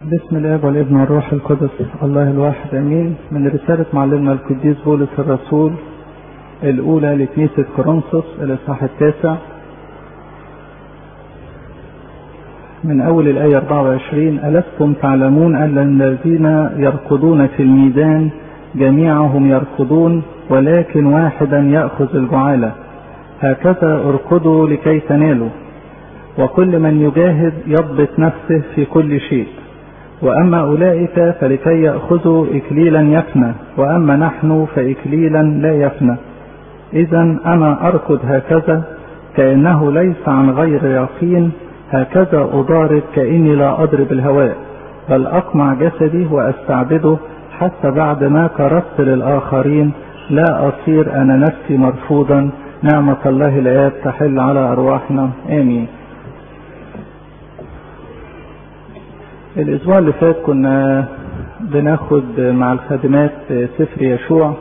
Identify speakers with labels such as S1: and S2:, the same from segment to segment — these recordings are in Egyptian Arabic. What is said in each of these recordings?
S1: بسم الاب والابن والروح القدس الله الواحد امين من رساله معلمنا القديس بولس الرسول الاولى لكنيسه كورنثوس الاصحاح التاسع من اول الايه 24 الستم تعلمون ان الذين يركضون في الميدان جميعهم يركضون ولكن واحدا ياخذ الجعاله هكذا اركضوا لكي تنالوا وكل من يجاهد يضبط نفسه في كل شيء وأما أولئك فلكي يأخذوا إكليلا يفنى وأما نحن فإكليلا لا يفنى إذا أنا أركض هكذا كأنه ليس عن غير يقين هكذا أضارب كأني لا أضرب الهواء بل أقمع جسدي وأستعبده حتى بعد ما كرست للآخرين لا أصير أنا نفسي مرفوضا نعمة الله الآب تحل على أرواحنا آمين الاسبوع اللي فات كنا بناخد مع الخادمات سفر يشوع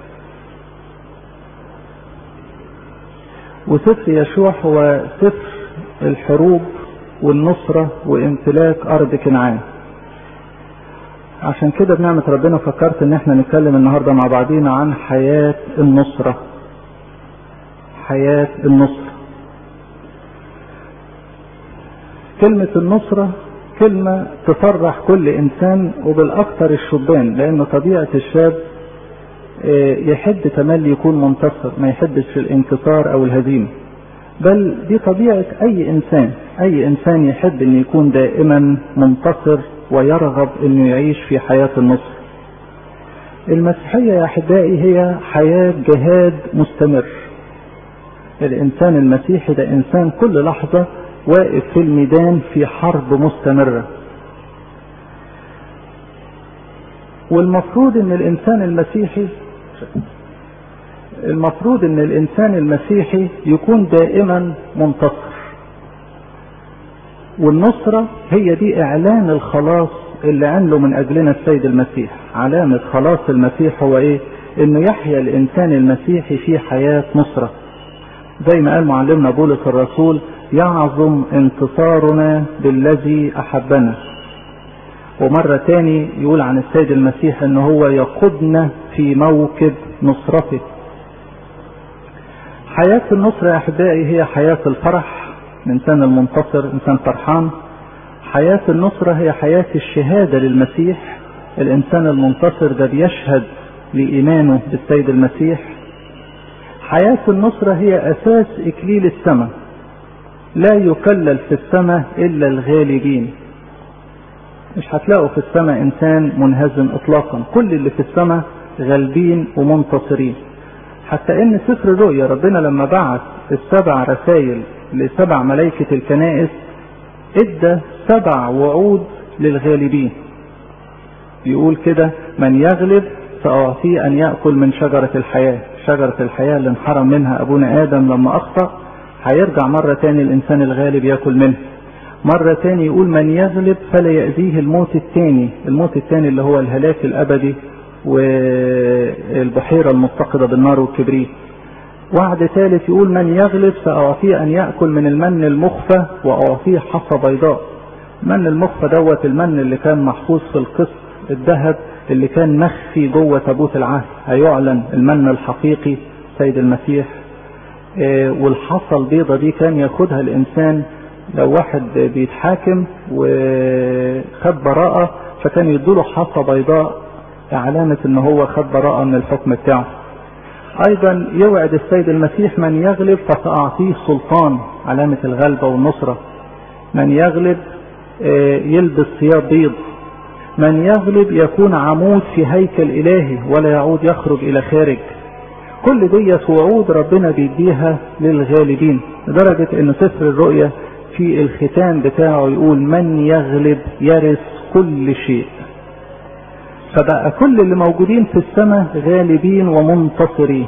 S1: وسفر يشوع هو سفر الحروب والنصرة وامتلاك ارض كنعان عشان كده بنعمة ربنا فكرت ان احنا نتكلم النهاردة مع بعضينا عن حياة النصرة حياة النصرة كلمة النصرة كلمة تفرح كل إنسان وبالأكثر الشبان لأن طبيعة الشاب يحب تملي يكون منتصر ما يحبش الانتصار أو الهزيمة بل دي طبيعة أي إنسان أي إنسان يحب أن يكون دائما منتصر ويرغب أنه يعيش في حياة النصر المسيحية يا أحبائي هي حياة جهاد مستمر الإنسان المسيحي ده إنسان كل لحظة واقف في الميدان في حرب مستمرة والمفروض ان الانسان المسيحي المفروض ان الانسان المسيحي يكون دائما منتصر والنصرة هي دي اعلان الخلاص اللي عمله من اجلنا السيد المسيح علامة خلاص المسيح هو ايه انه يحيا الانسان المسيحي في حياة نصرة زي ما قال معلمنا بولس الرسول يعظم انتصارنا بالذي احبنا ومرة تاني يقول عن السيد المسيح ان هو يقودنا في موكب نصرته حياة النصر يا احبائي هي حياة الفرح الانسان المنتصر انسان فرحان حياة النصرة هي حياة الشهادة للمسيح الانسان المنتصر ده بيشهد لإيمانه بالسيد المسيح حياة النصرة هي أساس إكليل السماء لا يكلل في السماء إلا الغالبين مش هتلاقوا في السماء إنسان منهزم إطلاقا كل اللي في السماء غالبين ومنتصرين حتى إن سفر الرؤيا ربنا لما بعت السبع رسائل لسبع ملائكة الكنائس ادى سبع وعود للغالبين يقول كده من يغلب سأعطيه أن يأكل من شجرة الحياة شجرة الحياة اللي انحرم منها أبونا آدم لما أخطأ هيرجع مرة تاني الإنسان الغالب يأكل منه مرة تاني يقول من يغلب فلا يأذيه الموت التاني الموت التاني اللي هو الهلاك الأبدي والبحيرة المفتقدة بالنار والكبريت وعد ثالث يقول من يغلب سأعطيه أن يأكل من المن المخفى وأعطيه حصى بيضاء المن المخفى دوت المن اللي كان محفوظ في القسط الذهب اللي كان مخفي جوه تابوت العهد هيعلن المن الحقيقي سيد المسيح والحصى البيضة دي كان ياخدها الإنسان لو واحد بيتحاكم وخد براءة فكان يدوله حصى بيضاء علامة ان هو خد براءة من الحكم بتاعه ايضا يوعد السيد المسيح من يغلب فسأعطيه سلطان علامة الغلبة والنصرة من يغلب يلبس ثياب بيض من يغلب يكون عمود في هيكل الهي ولا يعود يخرج الى خارج كل ديت وعود ربنا بيديها للغالبين لدرجة ان سفر الرؤيا في الختام بتاعه يقول من يغلب يرث كل شيء فبقى كل اللي موجودين في السماء غالبين ومنتصرين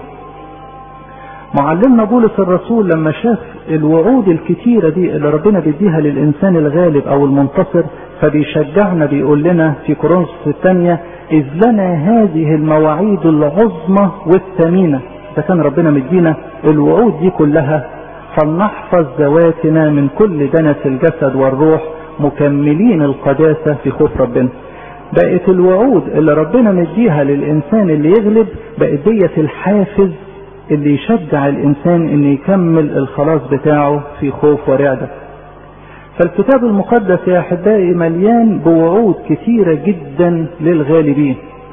S1: معلمنا بولس الرسول لما شاف الوعود الكتيرة دي اللي ربنا بيديها للإنسان الغالب أو المنتصر فبيشجعنا بيقول لنا في كورنثوس الثانية إذ لنا هذه المواعيد العظمى والثمينة ده كان ربنا مدينا الوعود دي كلها فلنحفظ ذواتنا من كل دنس الجسد والروح مكملين القداسة في خوف ربنا بقت الوعود اللي ربنا مديها للإنسان اللي يغلب بقت ديت الحافز اللي يشجع الإنسان إنه يكمل الخلاص بتاعه في خوف ورعدة فالكتاب المقدس يا أحبائي مليان بوعود كثيرة جدا للغالبين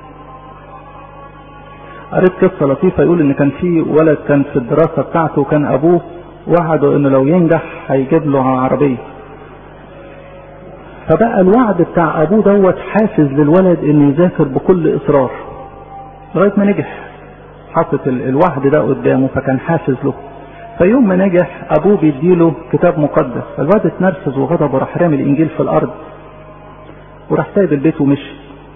S1: قريت قصة لطيفة يقول إن كان في ولد كان في الدراسة بتاعته كان أبوه وعده إنه لو ينجح هيجيب له عربية فبقى الوعد بتاع ابوه دوت حافز للولد انه يذاكر بكل اصرار لغايه ما نجح حطت الوعد ده قدامه فكان حافز له فيوم ما نجح ابوه بيديله كتاب مقدس فالواد اتنرفز وغضب وراح رامي الانجيل في الارض وراح سايب البيت ومشي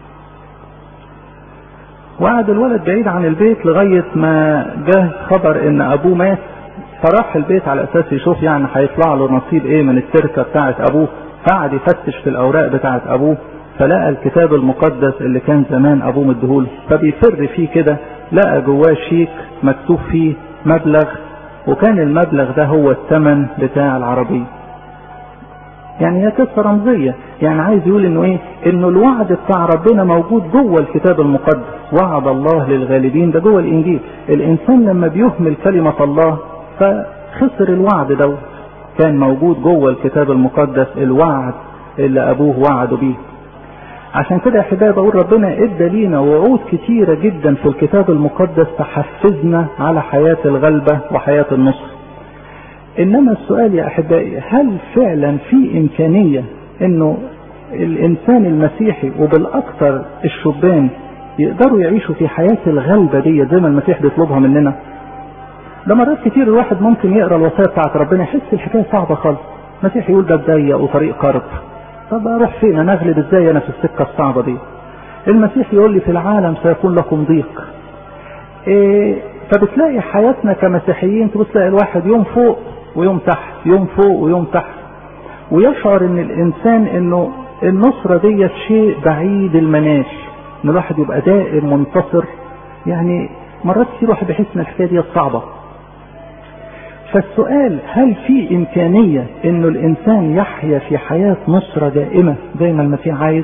S1: وقعد الولد بعيد عن البيت لغايه ما جه خبر ان ابوه مات فراح البيت على اساس يشوف يعني هيطلع له نصيب ايه من التركه بتاعه ابوه قعد يفتش في الاوراق بتاعه ابوه فلقى الكتاب المقدس اللي كان زمان ابوه مديهوله فبيفر فيه كده لقى جواه شيك مكتوب فيه مبلغ وكان المبلغ ده هو الثمن بتاع العربيه يعني هي قصه رمزيه يعني عايز يقول انه ايه انه الوعد بتاع ربنا موجود جوه الكتاب المقدس وعد الله للغالبين ده جوه الانجيل الانسان لما بيهمل كلمه الله فخسر الوعد دوت كان موجود جوه الكتاب المقدس الوعد اللي ابوه وعده بيه عشان كده يا احبائي بقول ربنا ادى لينا وعود كتيره جدا في الكتاب المقدس تحفزنا على حياه الغلبه وحياه النصر انما السؤال يا احبائي هل فعلا في امكانيه انه الانسان المسيحي وبالاكثر الشبان يقدروا يعيشوا في حياه الغلبه دي زي ما المسيح بيطلبها مننا ده مرات كتير الواحد ممكن يقرا الوصايا بتاعت ربنا يحس الحكايه صعبه خالص المسيح يقول ده ضيق وطريق قرب طب اروح فين انا اغلب ازاي انا في السكه الصعبه دي المسيح يقول لي في العالم سيكون لكم ضيق إيه فبتلاقي حياتنا كمسيحيين تبص تلاقي الواحد يوم فوق ويوم تحت يوم فوق ويوم تحت ويشعر ان الانسان انه النصرة دي شيء بعيد المنال ان الواحد يبقى دائم منتصر يعني مرات كتير الواحد بيحس ان الحكايه دي صعبه فالسؤال هل في امكانيه انه الانسان يحيا في حياه نصره دائمه زي ما المسيح عايز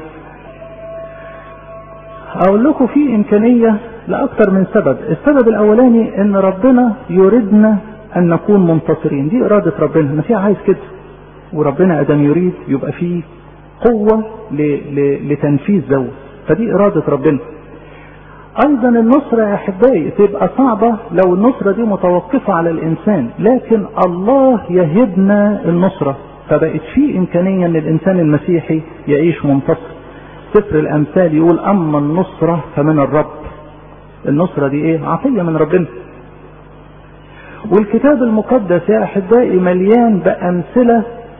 S1: اقول لكم في امكانيه لاكثر من سبب السبب الاولاني ان ربنا يريدنا ان نكون منتصرين دي اراده ربنا المسيح عايز كده وربنا ادم يريد يبقى فيه قوه ل... ل... لتنفيذ ذوق فدي اراده ربنا ايضا النصرة يا احبائي تبقى صعبة لو النصرة دي متوقفة على الانسان لكن الله يهبنا النصرة فبقت في امكانية ان الانسان المسيحي يعيش منتصر سفر الامثال يقول اما النصرة فمن الرب النصرة دي ايه عطية من ربنا والكتاب المقدس يا احبائي مليان بامثلة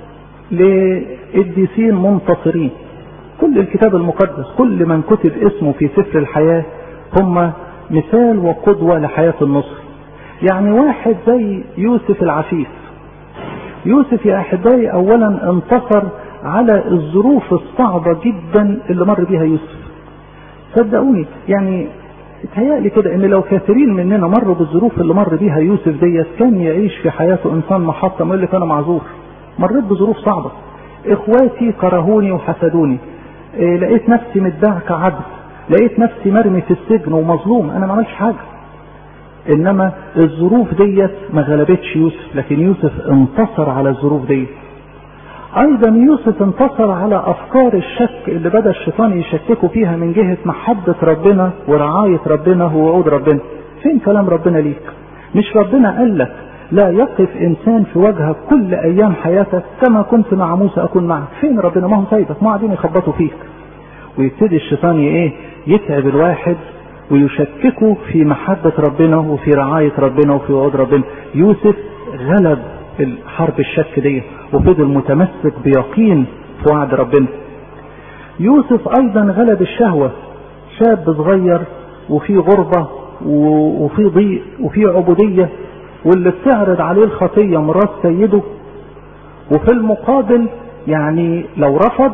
S1: لقديسين منتصرين كل الكتاب المقدس كل من كتب اسمه في سفر الحياه هم مثال وقدوة لحياة النصر يعني واحد زي يوسف العفيف يوسف يا أحبائي أولا انتصر على الظروف الصعبة جدا اللي مر بيها يوسف صدقوني يعني اتهيألي كده ان لو كثيرين مننا مروا بالظروف اللي مر بيها يوسف ديت كان يعيش في حياته انسان محطم يقول لك انا معذور مريت بظروف صعبه اخواتي كرهوني وحسدوني إيه لقيت نفسي متباع كعبد لقيت نفسي مرمي في السجن ومظلوم انا ما عملتش حاجه انما الظروف ديت ما غلبتش يوسف لكن يوسف انتصر على الظروف ديت ايضا يوسف انتصر على افكار الشك اللي بدا الشيطان يشككوا فيها من جهه محبه ربنا ورعايه ربنا ووعود ربنا فين كلام ربنا ليك مش ربنا قال لك لا يقف انسان في وجهك كل ايام حياتك كما كنت مع موسى اكون معك فين ربنا ما هو سايبك ما قاعدين يخبطوا فيك ويبتدي الشيطان ايه يتعب الواحد ويشككه في محبة ربنا وفي رعاية ربنا وفي وعود ربنا يوسف غلب الحرب الشك دي وفضل متمسك بيقين في وعد ربنا يوسف ايضا غلب الشهوة شاب صغير وفي غربة وفي ضيق وفي عبودية واللي بتعرض عليه الخطية مرات سيده وفي المقابل يعني لو رفض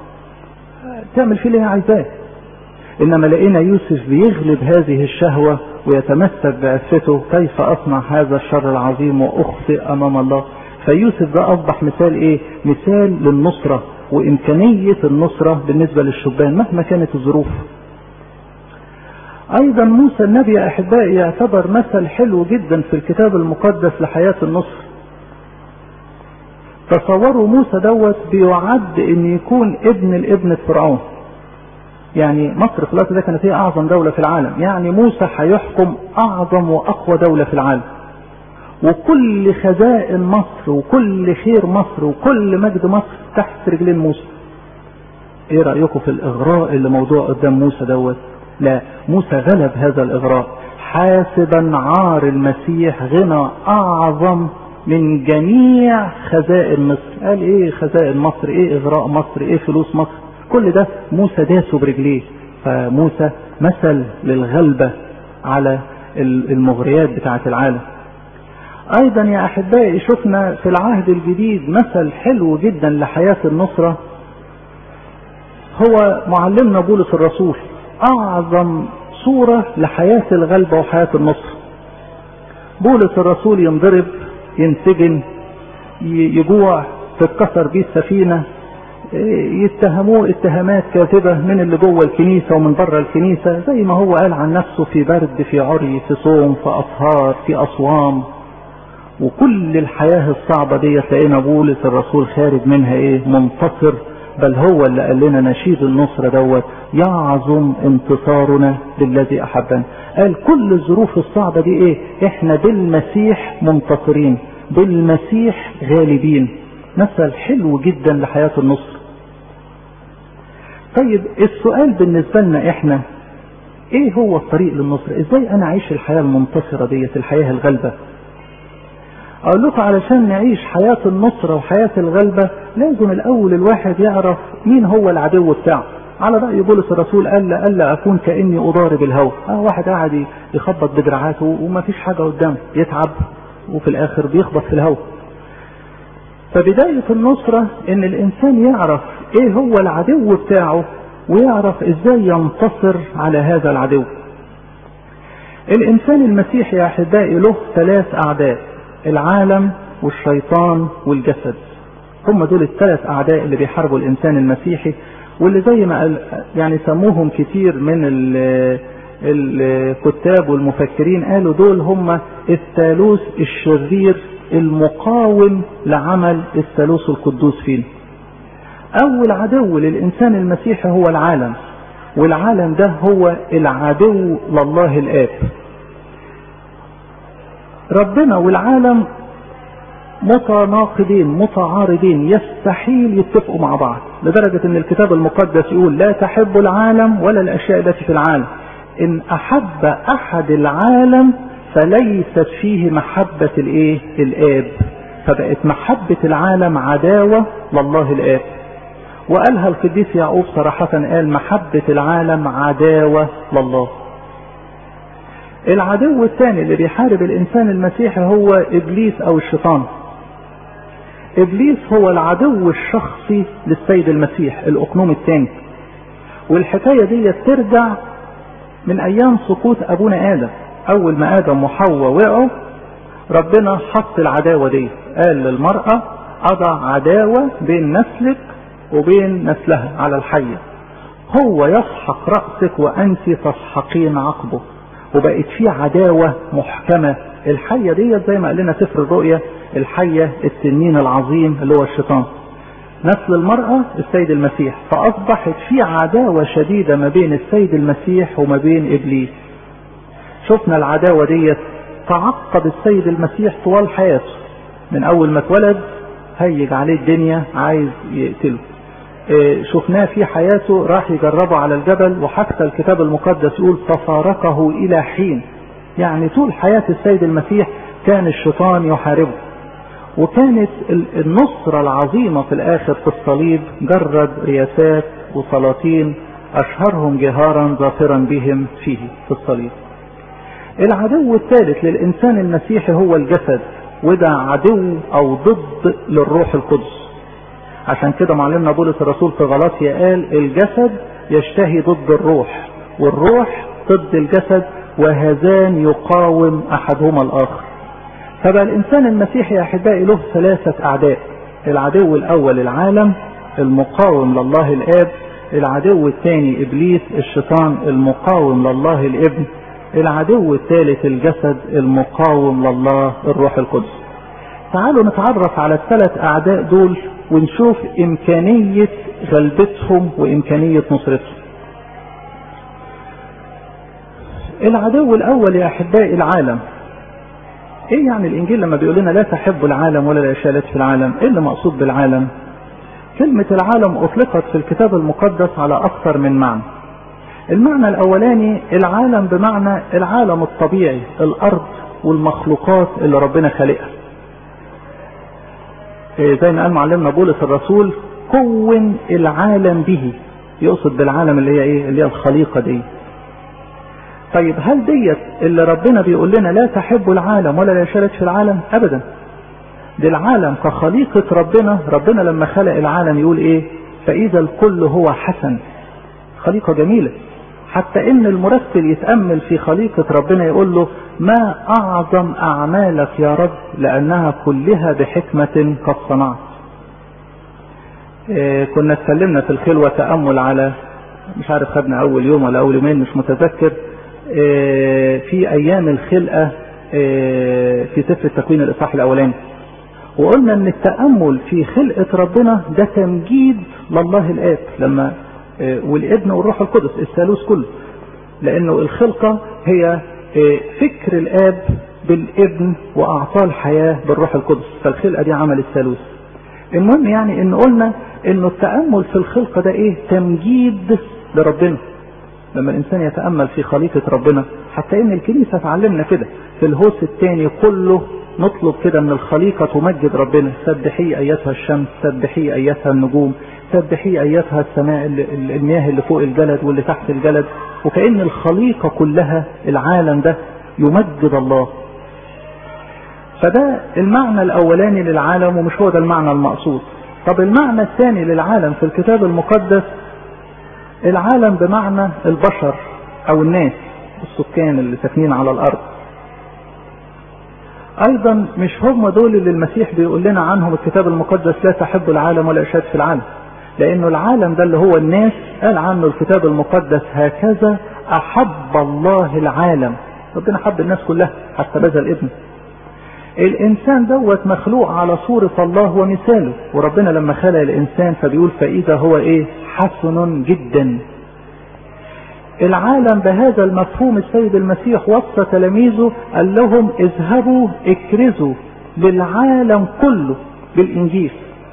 S1: تعمل فيه اللي هي عايزاه انما لقينا يوسف بيغلب هذه الشهوة ويتمسك بعفته كيف اصنع هذا الشر العظيم واخطئ امام الله فيوسف ده اصبح مثال ايه مثال للنصرة وامكانية النصرة بالنسبة للشبان مهما كانت الظروف ايضا موسى النبي يا احبائي يعتبر مثل حلو جدا في الكتاب المقدس لحياة النصر تصوروا موسى دوت بيعد ان يكون ابن الابن فرعون يعني مصر في الوقت ده كانت هي اعظم دولة في العالم يعني موسى هيحكم اعظم واقوى دولة في العالم وكل خزائن مصر وكل خير مصر وكل مجد مصر تحت رجلين موسى ايه رأيكم في الاغراء اللي موضوع قدام موسى دوت لا موسى غلب هذا الاغراء حاسبا عار المسيح غنى اعظم من جميع خزائن مصر قال ايه خزائن مصر ايه اغراء مصر ايه فلوس مصر كل ده موسى داسه برجليه فموسى مثل للغلبة على المغريات بتاعة العالم ايضا يا احبائي شفنا في العهد الجديد مثل حلو جدا لحياة النصرة هو معلمنا بولس الرسول اعظم صورة لحياة الغلبة وحياة النصر بولس الرسول ينضرب ينسجن يجوع تتكسر بيه السفينة يتهموه اتهامات كاذبة من اللي جوه الكنيسة ومن بره الكنيسة زي ما هو قال عن نفسه في برد في عري في صوم في أسهار في أصوام وكل الحياة الصعبة دي تلاقينا بولس الرسول خارج منها ايه منتصر بل هو اللي قال لنا نشيد النصرة دوت يعظم انتصارنا بالذي احبنا قال كل الظروف الصعبة دي ايه احنا بالمسيح منتصرين بالمسيح غالبين مثل حلو جدا لحياة النصر طيب السؤال بالنسبة لنا احنا ايه هو الطريق للنصر ازاي انا اعيش الحياة المنتصرة ديت الحياة الغلبة اقول لكم علشان نعيش حياة النصرة وحياة الغلبة لازم الاول الواحد يعرف مين هو العدو بتاعه على رأي بولس الرسول قال ألا أكون كأني أضارب الهوى اه واحد قاعد يخبط بدراعاته وما فيش حاجة قدامه يتعب وفي الآخر بيخبط في الهوى فبداية النصرة ان الانسان يعرف ايه هو العدو بتاعه ويعرف ازاي ينتصر على هذا العدو الانسان المسيحي يا احبائي له ثلاث اعداء العالم والشيطان والجسد هم دول الثلاث اعداء اللي بيحاربوا الانسان المسيحي واللي زي ما قال يعني سموهم كتير من الكتاب والمفكرين قالوا دول هم الثالوث الشرير المقاوم لعمل الثالوث القدوس فينا اول عدو للانسان المسيحي هو العالم والعالم ده هو العدو لله الاب ربنا والعالم متناقضين متعارضين يستحيل يتفقوا مع بعض لدرجة ان الكتاب المقدس يقول لا تحب العالم ولا الاشياء التي في العالم ان احب احد العالم فليست فيه محبة الايه الاب فبقت محبة العالم عداوة لله الاب وقالها القديس يعقوب صراحة قال محبة العالم عداوة لله العدو الثاني اللي بيحارب الانسان المسيحي هو ابليس او الشيطان ابليس هو العدو الشخصي للسيد المسيح الاقنوم الثاني والحكاية دي ترجع من ايام سقوط ابونا ادم اول ما ادم وحواء وقعوا ربنا حط العداوة دي قال للمرأة اضع عداوة بين نسلك وبين نسلها على الحية هو يسحق رأسك وانت تسحقين عقبه وبقت في عداوة محكمة الحية دي زي ما قال لنا سفر الرؤيا الحية التنين العظيم اللي هو الشيطان نسل المرأة السيد المسيح فأصبحت في عداوة شديدة ما بين السيد المسيح وما بين إبليس شفنا العداوة دي تعقد السيد المسيح طوال حياته من أول ما اتولد هيج عليه الدنيا عايز يقتله شفناه في حياته راح يجربه على الجبل وحتى الكتاب المقدس يقول تفارقه إلى حين يعني طول حياة السيد المسيح كان الشيطان يحاربه وكانت النصرة العظيمة في الآخر في الصليب جرد رياسات وسلاطين أشهرهم جهارا ظافرا بهم فيه في الصليب العدو الثالث للإنسان المسيحي هو الجسد وده عدو أو ضد للروح القدس عشان كده معلمنا بولس الرسول في غلاطيا قال الجسد يشتهي ضد الروح والروح ضد الجسد وهذان يقاوم احدهما الاخر فبقى الانسان المسيحي يا احبائي له ثلاثة اعداء العدو الاول العالم المقاوم لله الاب العدو الثاني ابليس الشيطان المقاوم لله الابن العدو الثالث الجسد المقاوم لله الروح القدس تعالوا نتعرف على الثلاث اعداء دول ونشوف امكانية غلبتهم وامكانية نصرتهم العدو الاول يا احبائي العالم ايه يعني الانجيل لما بيقول لنا لا تحب العالم ولا الاشياء في العالم ايه اللي مقصود بالعالم كلمة العالم اطلقت في الكتاب المقدس على اكثر من معنى المعنى الاولاني العالم بمعنى العالم الطبيعي الارض والمخلوقات اللي ربنا خالقها إيه زي ما قال معلمنا بولس الرسول كون العالم به يقصد بالعالم اللي هي ايه اللي هي الخليقة دي طيب هل ديت اللي ربنا بيقول لنا لا تحبوا العالم ولا لا شارك في العالم ابدا دي العالم كخليقة ربنا ربنا لما خلق العالم يقول ايه فاذا الكل هو حسن خليقة جميلة حتى ان المرتل يتأمل في خليقة ربنا يقول له ما اعظم اعمالك يا رب لانها كلها بحكمة قد صنعت إيه كنا اتكلمنا في الخلوة تأمل على مش عارف خدنا اول يوم ولا اول يومين مش متذكر إيه في ايام الخلقة إيه في سفر التكوين الاصحاح الاولاني وقلنا ان التأمل في خلقة ربنا ده تمجيد لله الاب لما والابن والروح القدس الثالوث كله لانه الخلقة هي فكر الاب بالابن واعطاه الحياة بالروح القدس فالخلقة دي عمل الثالوث المهم يعني ان قلنا انه التأمل في الخلقة ده ايه تمجيد لربنا لما الانسان يتأمل في خليقة ربنا حتى ان الكنيسة تعلمنا كده في الهوس الثاني كله نطلب كده ان الخليقة تمجد ربنا سبحي ايتها الشمس سبحي ايتها النجوم سبحي ايتها السماء المياه اللي فوق الجلد واللي تحت الجلد وكأن الخليقة كلها العالم ده يمجد الله فده المعنى الاولاني للعالم ومش هو ده المعنى المقصود طب المعنى الثاني للعالم في الكتاب المقدس العالم بمعنى البشر او الناس السكان اللي ساكنين على الارض ايضا مش هم دول اللي المسيح بيقول لنا عنهم الكتاب المقدس لا تحب العالم ولا اشاد في العالم لانه العالم ده اللي هو الناس قال عنه الكتاب المقدس هكذا احب الله العالم ربنا حب الناس كلها حتى بذل ابنه الانسان دوت مخلوق على صورة الله ومثاله وربنا لما خلق الانسان فبيقول فاذا هو ايه حسن جدا العالم بهذا المفهوم السيد المسيح وصى تلاميذه قال لهم اذهبوا اكرزوا للعالم كله بالانجيل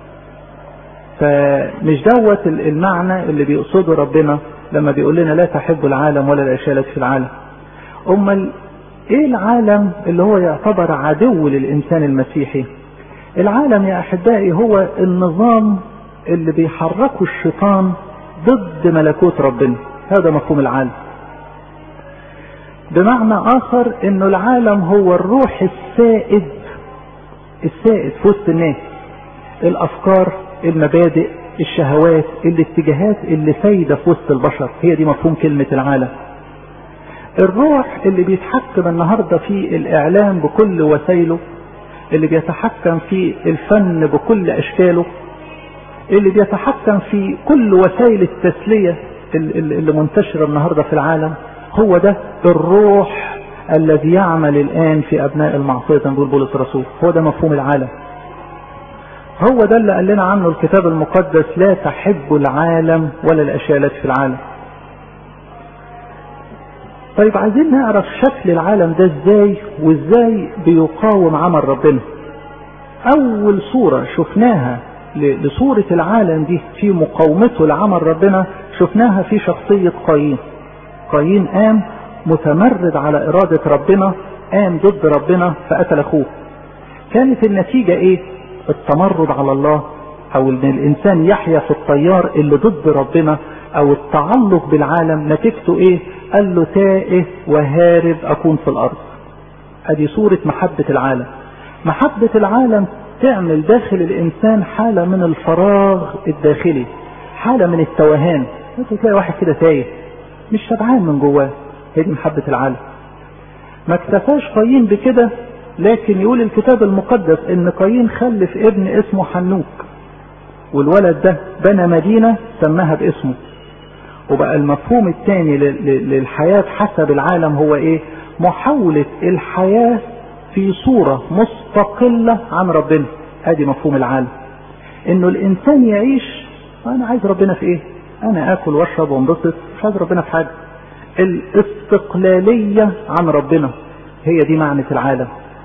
S1: فمش دوت المعنى اللي بيقصده ربنا لما بيقول لنا لا تحبوا العالم ولا الاشياء في العالم امال ايه العالم اللي هو يعتبر عدو للانسان المسيحي العالم يا احبائي هو النظام اللي بيحركه الشيطان ضد ملكوت ربنا هذا مفهوم العالم بمعنى اخر انه العالم هو الروح السائد السائد في وسط الناس الافكار المبادئ الشهوات الاتجاهات اللي سايده في وسط البشر هي دي مفهوم كلمه العالم الروح اللي بيتحكم النهارده في الاعلام بكل وسائله اللي بيتحكم في الفن بكل اشكاله اللي بيتحكم في كل وسائل التسليه اللي منتشره النهارده في العالم هو ده الروح الذي يعمل الان في ابناء المعصيه زي ما بيقول بولس الرسول هو ده مفهوم العالم هو ده اللي قال لنا عنه الكتاب المقدس لا تحب العالم ولا الاشياء التي في العالم طيب عايزين نعرف شكل العالم ده ازاي وازاي بيقاوم عمل ربنا اول صورة شفناها لصورة العالم دي في مقاومته لعمل ربنا شفناها في شخصية قايين قايين قام متمرد على ارادة ربنا قام ضد ربنا فقتل اخوه كانت النتيجة ايه التمرد على الله او ان الانسان يحيا في التيار اللي ضد ربنا او التعلق بالعالم نتيجته ايه قال له تائه وهارب اكون في الارض ادي صورة محبة العالم محبة العالم تعمل داخل الانسان حالة من الفراغ الداخلي حالة من التوهان تلاقي واحد كده تايه مش شبعان من جواه هي دي محبة العالم ما اكتفاش قايين بكده لكن يقول الكتاب المقدس ان قايين خلف ابن اسمه حنوك والولد ده بنى مدينة سماها باسمه وبقى المفهوم الثاني للحياة حسب العالم هو ايه محاولة الحياة في صورة مستقلة عن ربنا ادي مفهوم العالم انه الانسان يعيش انا عايز ربنا في ايه انا اكل واشرب وانبسط مش عايز ربنا في حاجة الاستقلالية عن ربنا هي دي معنى العالم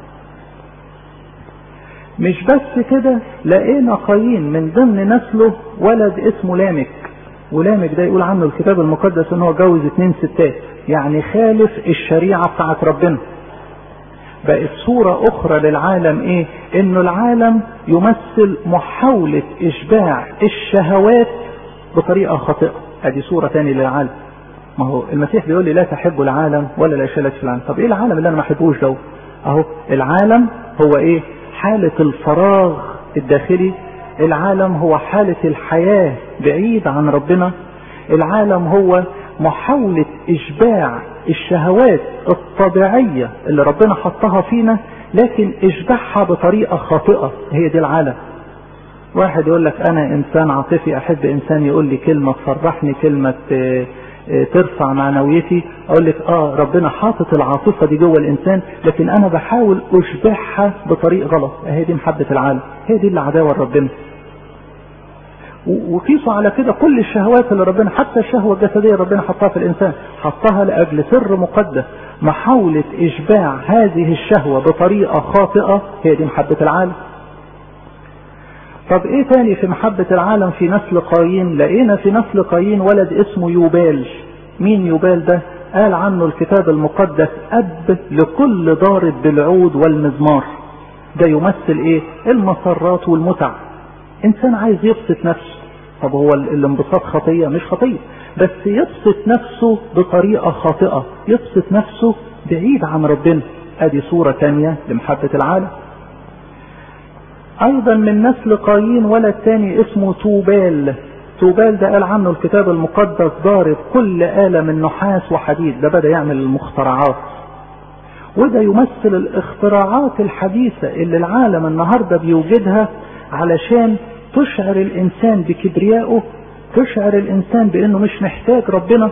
S1: مش بس كده لقينا قايين من ضمن نسله ولد اسمه لامك ولامك ده يقول عنه الكتاب المقدس ان هو جوز اتنين ستات يعني خالف الشريعة بتاعت ربنا بقت صورة اخرى للعالم ايه انه العالم يمثل محاولة اشباع الشهوات بطريقة خاطئة ادي صورة تاني للعالم ما هو المسيح بيقول لي لا تحب العالم ولا الاشياء التي في العالم طب ايه العالم اللي انا ما احبوش ده اهو العالم هو ايه حالة الفراغ الداخلي العالم هو حالة الحياة بعيد عن ربنا العالم هو محاولة إشباع الشهوات الطبيعية اللي ربنا حطها فينا لكن إشباعها بطريقة خاطئة هي دي العالم واحد يقول لك أنا إنسان عاطفي أحب إنسان يقول لي كلمة تفرحني كلمة ترفع معنويتي اقول لك اه ربنا حاطط العاطفه دي جوه الانسان لكن انا بحاول اشبعها بطريق غلط هي دي محبه العالم هي دي اللي عداوه لربنا وقيسوا على كده كل الشهوات اللي ربنا حتى الشهوه الجسديه ربنا حطها في الانسان حطها لاجل سر مقدس محاوله اشباع هذه الشهوه بطريقه خاطئه هي دي محبه العالم طب ايه تاني في محبة العالم في نسل قايين لقينا في نسل قايين ولد اسمه يوبال مين يوبال ده قال عنه الكتاب المقدس اب لكل ضارب بالعود والمزمار ده يمثل ايه المسرات والمتع انسان عايز يبسط نفسه طب هو الانبساط خطية مش خطية بس يبسط نفسه بطريقة خاطئة يبسط نفسه بعيد عن ربنا ادي صورة تانية لمحبة العالم ايضا من نسل قايين ولد تاني اسمه توبال توبال ده قال عنه الكتاب المقدس ضارب كل آلة من نحاس وحديد ده بدأ يعمل المخترعات وده يمثل الاختراعات الحديثة اللي العالم النهاردة بيوجدها علشان تشعر الانسان بكبريائه تشعر الانسان بانه مش محتاج ربنا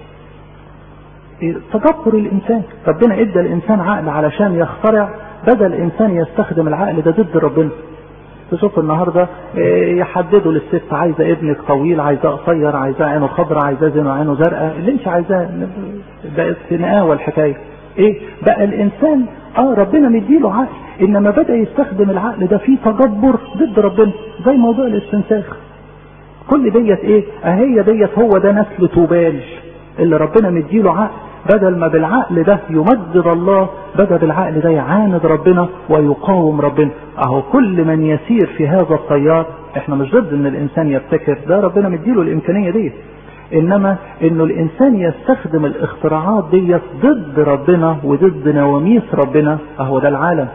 S1: تدبر الانسان ربنا ادى الانسان عقل علشان يخترع بدل الانسان يستخدم العقل ده ضد ربنا تشوف النهارده يحددوا للست عايزه ابنك طويل عايزاه قصير عايزاه عينه خضراء عايزاه زينه عينه زرقاء اللي انت عايزاه بقت نقاوه الحكايه ايه بقى الانسان اه ربنا مديله عقل انما بدا يستخدم العقل ده في تجبر ضد ربنا زي موضوع الاستنساخ كل ديت ايه اهي ديت هو ده نسل توبال اللي ربنا مديله عقل بدل ما بالعقل ده يمجد الله بدل بالعقل ده يعاند ربنا ويقاوم ربنا اهو كل من يسير في هذا التيار احنا مش ضد ان الانسان يبتكر ده ربنا مديله الامكانيه دي انما انه الانسان يستخدم الاختراعات ديت ضد ربنا وضد نواميس ربنا اهو ده العالم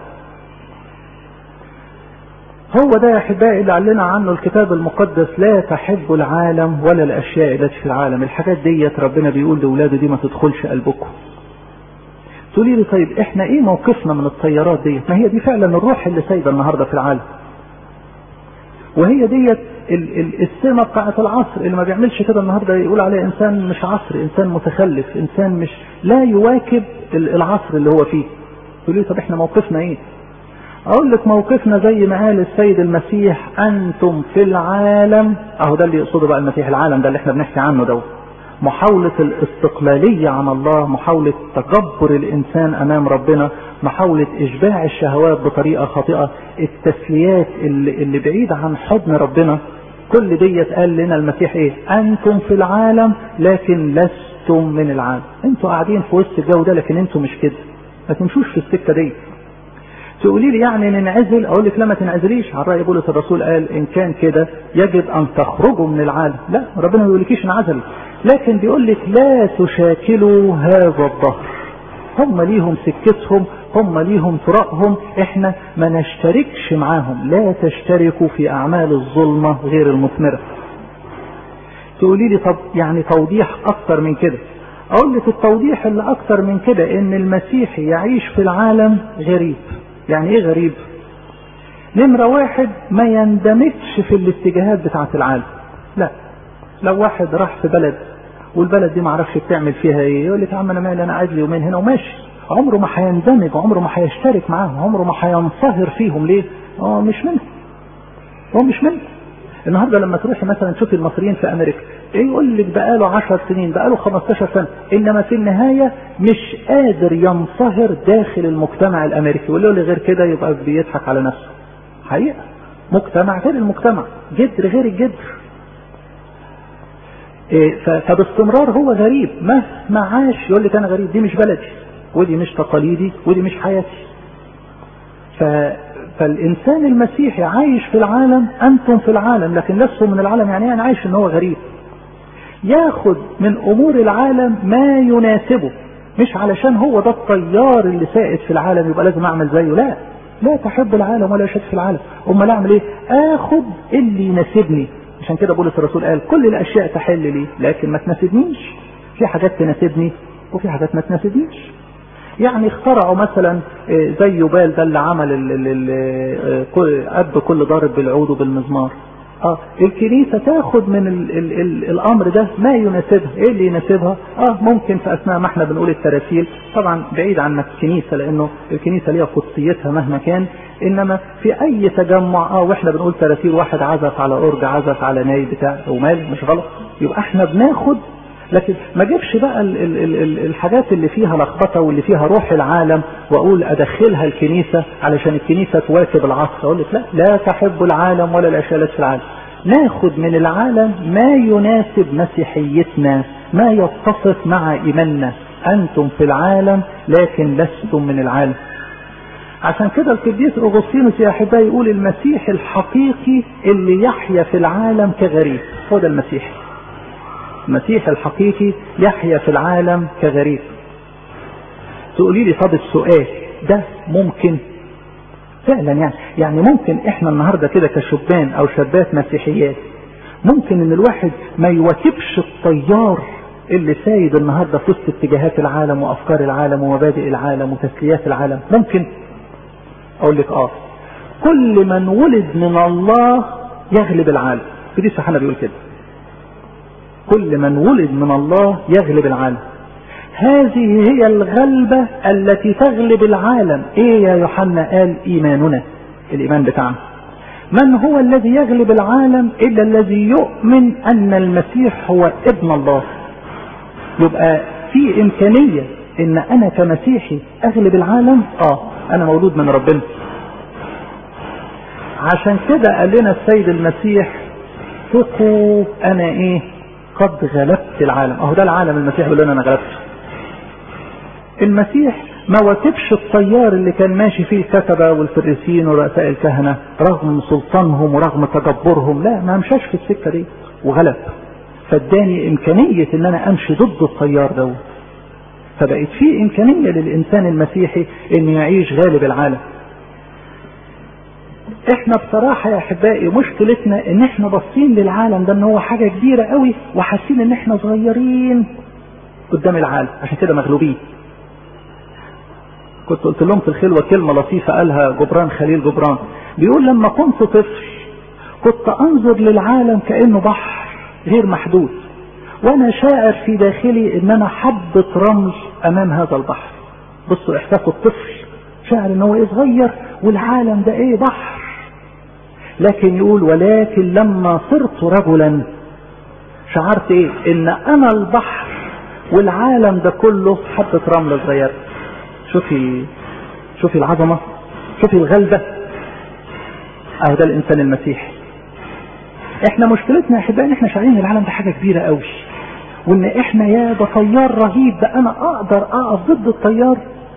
S1: هو ده يا احبائي اللي علنا عنه الكتاب المقدس لا تحب العالم ولا الاشياء التي في العالم الحاجات ديت ربنا بيقول لاولاده دي ما تدخلش قلبكم تقولي لي طيب احنا ايه موقفنا من الطيارات ديت ما هي دي فعلا الروح اللي سايده النهارده في العالم وهي ديت السمة بتاعت العصر اللي ما بيعملش كده النهارده يقول عليه انسان مش عصر انسان متخلف انسان مش لا يواكب العصر اللي هو فيه تقول لي طب احنا موقفنا ايه اقول لك موقفنا زي ما قال السيد المسيح انتم في العالم اهو ده اللي يقصده بقى المسيح العالم ده اللي احنا بنحكي عنه ده محاولة الاستقلالية عن الله محاولة تجبر الانسان امام ربنا محاولة اشباع الشهوات بطريقة خاطئة التسليات اللي, اللي بعيدة عن حضن ربنا كل ديت قال لنا المسيح ايه انتم في العالم لكن لستم من العالم انتوا قاعدين في وسط الجو ده لكن انتوا مش كده ما تمشوش في السكة دي تقولي لي يعني ننعزل اقول لك لا ما تنعزليش على راي بولس الرسول قال ان كان كده يجب ان تخرجوا من العالم لا ربنا ما بيقولكيش انعزل لكن بيقول لك لا تشاكلوا هذا الظهر هم ليهم سكتهم هم ليهم طرقهم احنا ما نشتركش معاهم لا تشتركوا في اعمال الظلمه غير المثمره تقولي لي طب يعني توضيح اكتر من كده اقول لك التوضيح اللي اكتر من كده ان المسيحي يعيش في العالم غريب يعني ايه غريب نمرة واحد ما يندمجش في الاتجاهات بتاعة العالم لا لو واحد راح في بلد والبلد دي ما عرفش بتعمل فيها ايه يقول لك يا عم انا مالي انا قاعد لي يومين هنا وماشي عمره ما هيندمج عمره ما هيشترك معاهم عمره ما هينصهر فيهم ليه؟ هو مش منهم هو مش منهم النهارده لما تروحي مثلا تشوفي المصريين في امريكا ايه يقول لك بقاله 10 سنين بقاله 15 سنه انما في النهايه مش قادر ينصهر داخل المجتمع الامريكي واللي يقول لي غير كده يبقى بيضحك على نفسه حقيقه مجتمع غير المجتمع جدر غير الجدر إيه فباستمرار هو غريب مهما عاش يقول لك انا غريب دي مش بلدي ودي مش تقاليدي ودي مش حياتي ف... فالإنسان المسيحي عايش في العالم أنتم في العالم لكن لستم من العالم يعني أنا عايش إن هو غريب ياخد من أمور العالم ما يناسبه مش علشان هو ده الطيار اللي سائد في العالم يبقى لازم أعمل زيه لا لا تحب العالم ولا يشد في العالم أمال أعمل إيه آخد اللي يناسبني عشان كده بولس الرسول قال كل الأشياء تحل لي لكن ما تناسبنيش في حاجات تناسبني وفي حاجات ما تناسبنيش يعني اخترعوا مثلا زي يبال ده اللي عمل ال ال قد كل ضارب بالعود وبالمزمار اه الكنيسة تاخد من ال ال ال الامر ده ما يناسبها ايه اللي يناسبها اه ممكن في اثناء ما احنا بنقول التراتيل طبعا بعيد عن الكنيسة لانه الكنيسة ليها قدسيتها مهما كان انما في اي تجمع اه واحنا بنقول تراتيل واحد عزف على اورج عزف على ناي بتاع ومال مش غلط يبقى احنا بناخد لكن ما اجيبش بقى ال ال ال الحاجات اللي فيها لخبطه واللي فيها روح العالم واقول ادخلها الكنيسه علشان الكنيسه تواكب العصر اقول لك لا لا تحب العالم ولا الاشياء في العالم ناخد من العالم ما يناسب مسيحيتنا ما يتفق مع ايماننا انتم في العالم لكن لستم من العالم عشان كده القديس اغسطينوس يا احبائي يقول المسيح الحقيقي اللي يحيا في العالم كغريب هو ده المسيح المسيح الحقيقي يحيا في العالم كغريب تقولي لي طب السؤال ده ممكن فعلا يعني يعني ممكن احنا النهارده كده كشبان او شابات مسيحيات ممكن ان الواحد ما يواكبش التيار اللي سايد النهارده في وسط اتجاهات العالم وافكار العالم ومبادئ العالم وتسليات العالم ممكن اقول لك اه كل من ولد من الله يغلب العالم في دي سبحانه بيقول كده كل من ولد من الله يغلب العالم هذه هي الغلبة التي تغلب العالم ايه يا يوحنا قال ايماننا الايمان بتاعنا من هو الذي يغلب العالم الا الذي يؤمن ان المسيح هو ابن الله يبقى في امكانية ان انا كمسيحي اغلب العالم اه انا مولود من ربنا عشان كده قال لنا السيد المسيح ثقوا انا ايه قد غلبت العالم اهو ده العالم المسيح بيقول لنا انا غلبت المسيح ما واكبش الطيار اللي كان ماشي فيه الكتبة والفريسيين ورؤساء الكهنة رغم سلطانهم ورغم تجبرهم لا ما مشاش في السكة دي وغلب فاداني امكانية ان انا امشي ضد الطيار ده فبقت في امكانية للانسان المسيحي ان يعيش غالب العالم احنا بصراحة يا احبائي مشكلتنا ان احنا باصين للعالم ده ان هو حاجة كبيرة قوي وحاسين ان احنا صغيرين قدام العالم عشان كده مغلوبين كنت قلت لهم في الخلوة كلمة لطيفة قالها جبران خليل جبران بيقول لما كنت طفل كنت انظر للعالم كأنه بحر غير محدود وانا شاعر في داخلي ان انا حبة رمل امام هذا البحر بصوا احساس الطفل شاعر ان هو ايه صغير والعالم ده ايه بحر لكن يقول ولكن لما صرت رجلا شعرت ايه ان انا البحر والعالم ده كله حبة رملة صغيرة شوفي شوفي العظمة شوفي الغلبة اهو ده الانسان المسيحي احنا مشكلتنا يا احبائي ان احنا شايفين العالم ده حاجة كبيرة قوي وان احنا يا ده طيار رهيب ده انا اقدر اقف ضد الطيار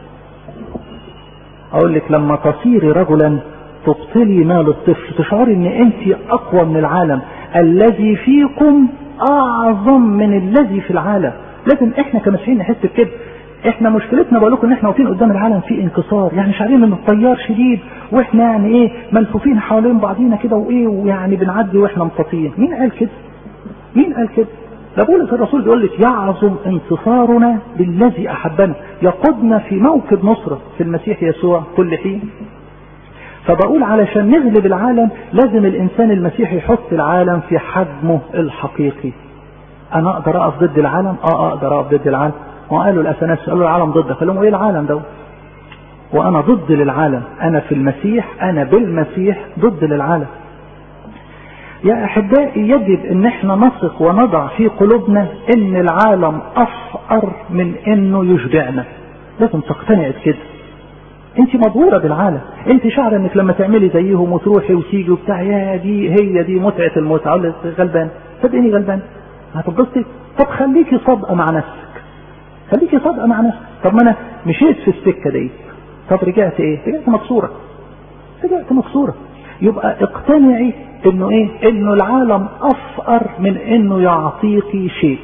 S1: اقول لك لما تصيري رجلا تبطلي مال الطفل تشعري ان انت اقوى من العالم الذي فيكم اعظم من الذي في العالم لازم احنا كمسيحيين نحس بكده احنا مشكلتنا بقول لكم ان احنا واقفين قدام العالم في انكسار يعني شعرين ان التيار شديد واحنا يعني ايه ملفوفين حوالين بعضينا كده وايه ويعني بنعدي واحنا مطاطين مين قال كده مين قال كده ده بولس الرسول بيقول لك يعظم انتصارنا بالذي احبنا يقودنا في موكب نصرة في المسيح يسوع كل حين فبقول علشان نغلب العالم لازم الانسان المسيحي يحط العالم في حجمه الحقيقي انا اقدر اقف ضد العالم اه اقدر اقف ضد العالم وقالوا الأثناس قالوا العالم ضدك قال لهم ايه العالم ده وانا ضد للعالم انا في المسيح انا بالمسيح ضد للعالم يا احبائي يجب ان احنا نثق ونضع في قلوبنا ان العالم افقر من انه يشبعنا لازم تقتنع بكده انت مبهورة بالعالم انت شعر انك لما تعملي زيهم وتروحي وتيجي وبتاع يا دي هي دي متعة المتعة غلبان صدقني غلبان هتتبسطي طب خليكي صادقة مع نفسك خليكي صادقة مع نفسك طب ما انا مشيت في السكة دي طب رجعت ايه رجعت مكسورة رجعت مكسورة يبقى اقتنعي انه ايه انه العالم افقر من انه يعطيكي شيء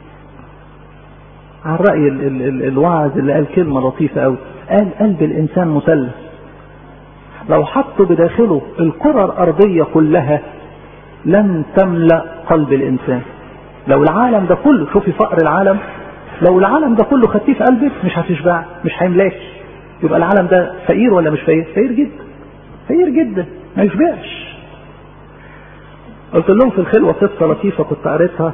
S1: على رأي ال ال ال الواعظ اللي قال كلمة لطيفة قوي قال قلب الانسان مثلث لو حطوا بداخله الكرة الارضية كلها لن تملأ قلب الانسان لو العالم ده كله شوفي فقر العالم لو العالم ده كله خدتيه في قلبك مش هتشبع مش هيملاك يبقى العالم ده فقير ولا مش فقير فقير جدا فقير جدا ما يشبعش قلت لهم في الخلوة قصة لطيفة كنت قريتها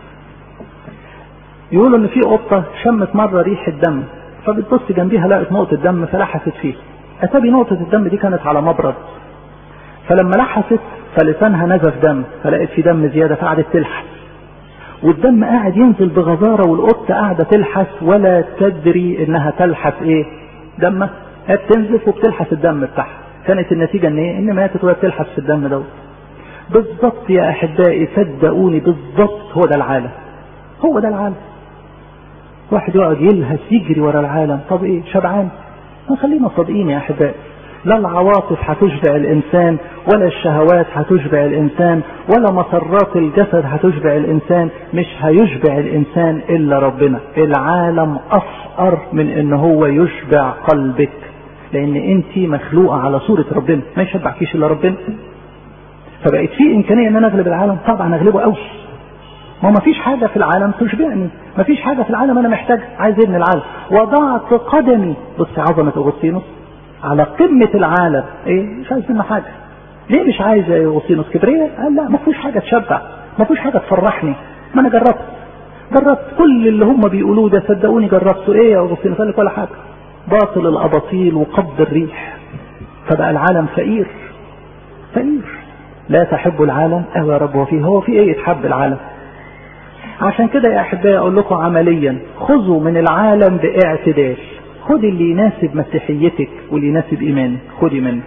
S1: يقولوا ان في قطة شمت مرة ريحة دم فبتبص جنبيها لقت نقطة دم فلحست فيه اتابي نقطة الدم دي كانت على مبرد فلما لحست فلسانها نزف دم فلقت في دم زيادة فقعدت تلحس والدم قاعد ينزل بغزارة والقطة قاعدة تلحس ولا تدري انها تلحس ايه دمه هي بتنزف وبتلحس الدم بتاعها كانت النتيجة ان ايه ان ماتت وهي بتلحس في الدم دوت بالظبط يا احبائي صدقوني بالظبط هو ده العالم هو ده العالم واحد يقعد يلهث يجري ورا العالم طب ايه شبعان ما خلينا صادقين يا احبائي لا العواطف هتشبع الانسان ولا الشهوات هتشبع الانسان ولا مسرات الجسد هتشبع الانسان مش هيشبع الانسان الا ربنا العالم افقر من ان هو يشبع قلبك لان انت مخلوقه على صوره ربنا ما يشبعكيش الا ربنا فبقت في امكانيه ان انا اغلب العالم طبعا اغلبه قوي ما ما فيش حاجة في العالم تشبعني ما فيش حاجة في العالم أنا محتاج عايز ابن العالم وضعت قدمي بص عظمة أغسطينوس على قمة العالم ايه مش عايز منه حاجة ليه مش عايز يا أغسطينوس كبرية قال لا ما فيش حاجة تشبع ما فيش حاجة تفرحني ما أنا جربت جربت كل اللي هم بيقولوه ده صدقوني جربته ايه يا أغسطينوس قال لك ولا حاجة باطل الأباطيل وقبض الريح فبقى العالم فقير فقير لا تحب العالم أو يا رب وفيه هو في ايه يتحب العالم عشان كده يا احبائي اقول لكم عمليا خذوا من العالم باعتدال خد اللي يناسب مسيحيتك واللي يناسب ايمانك خدي منه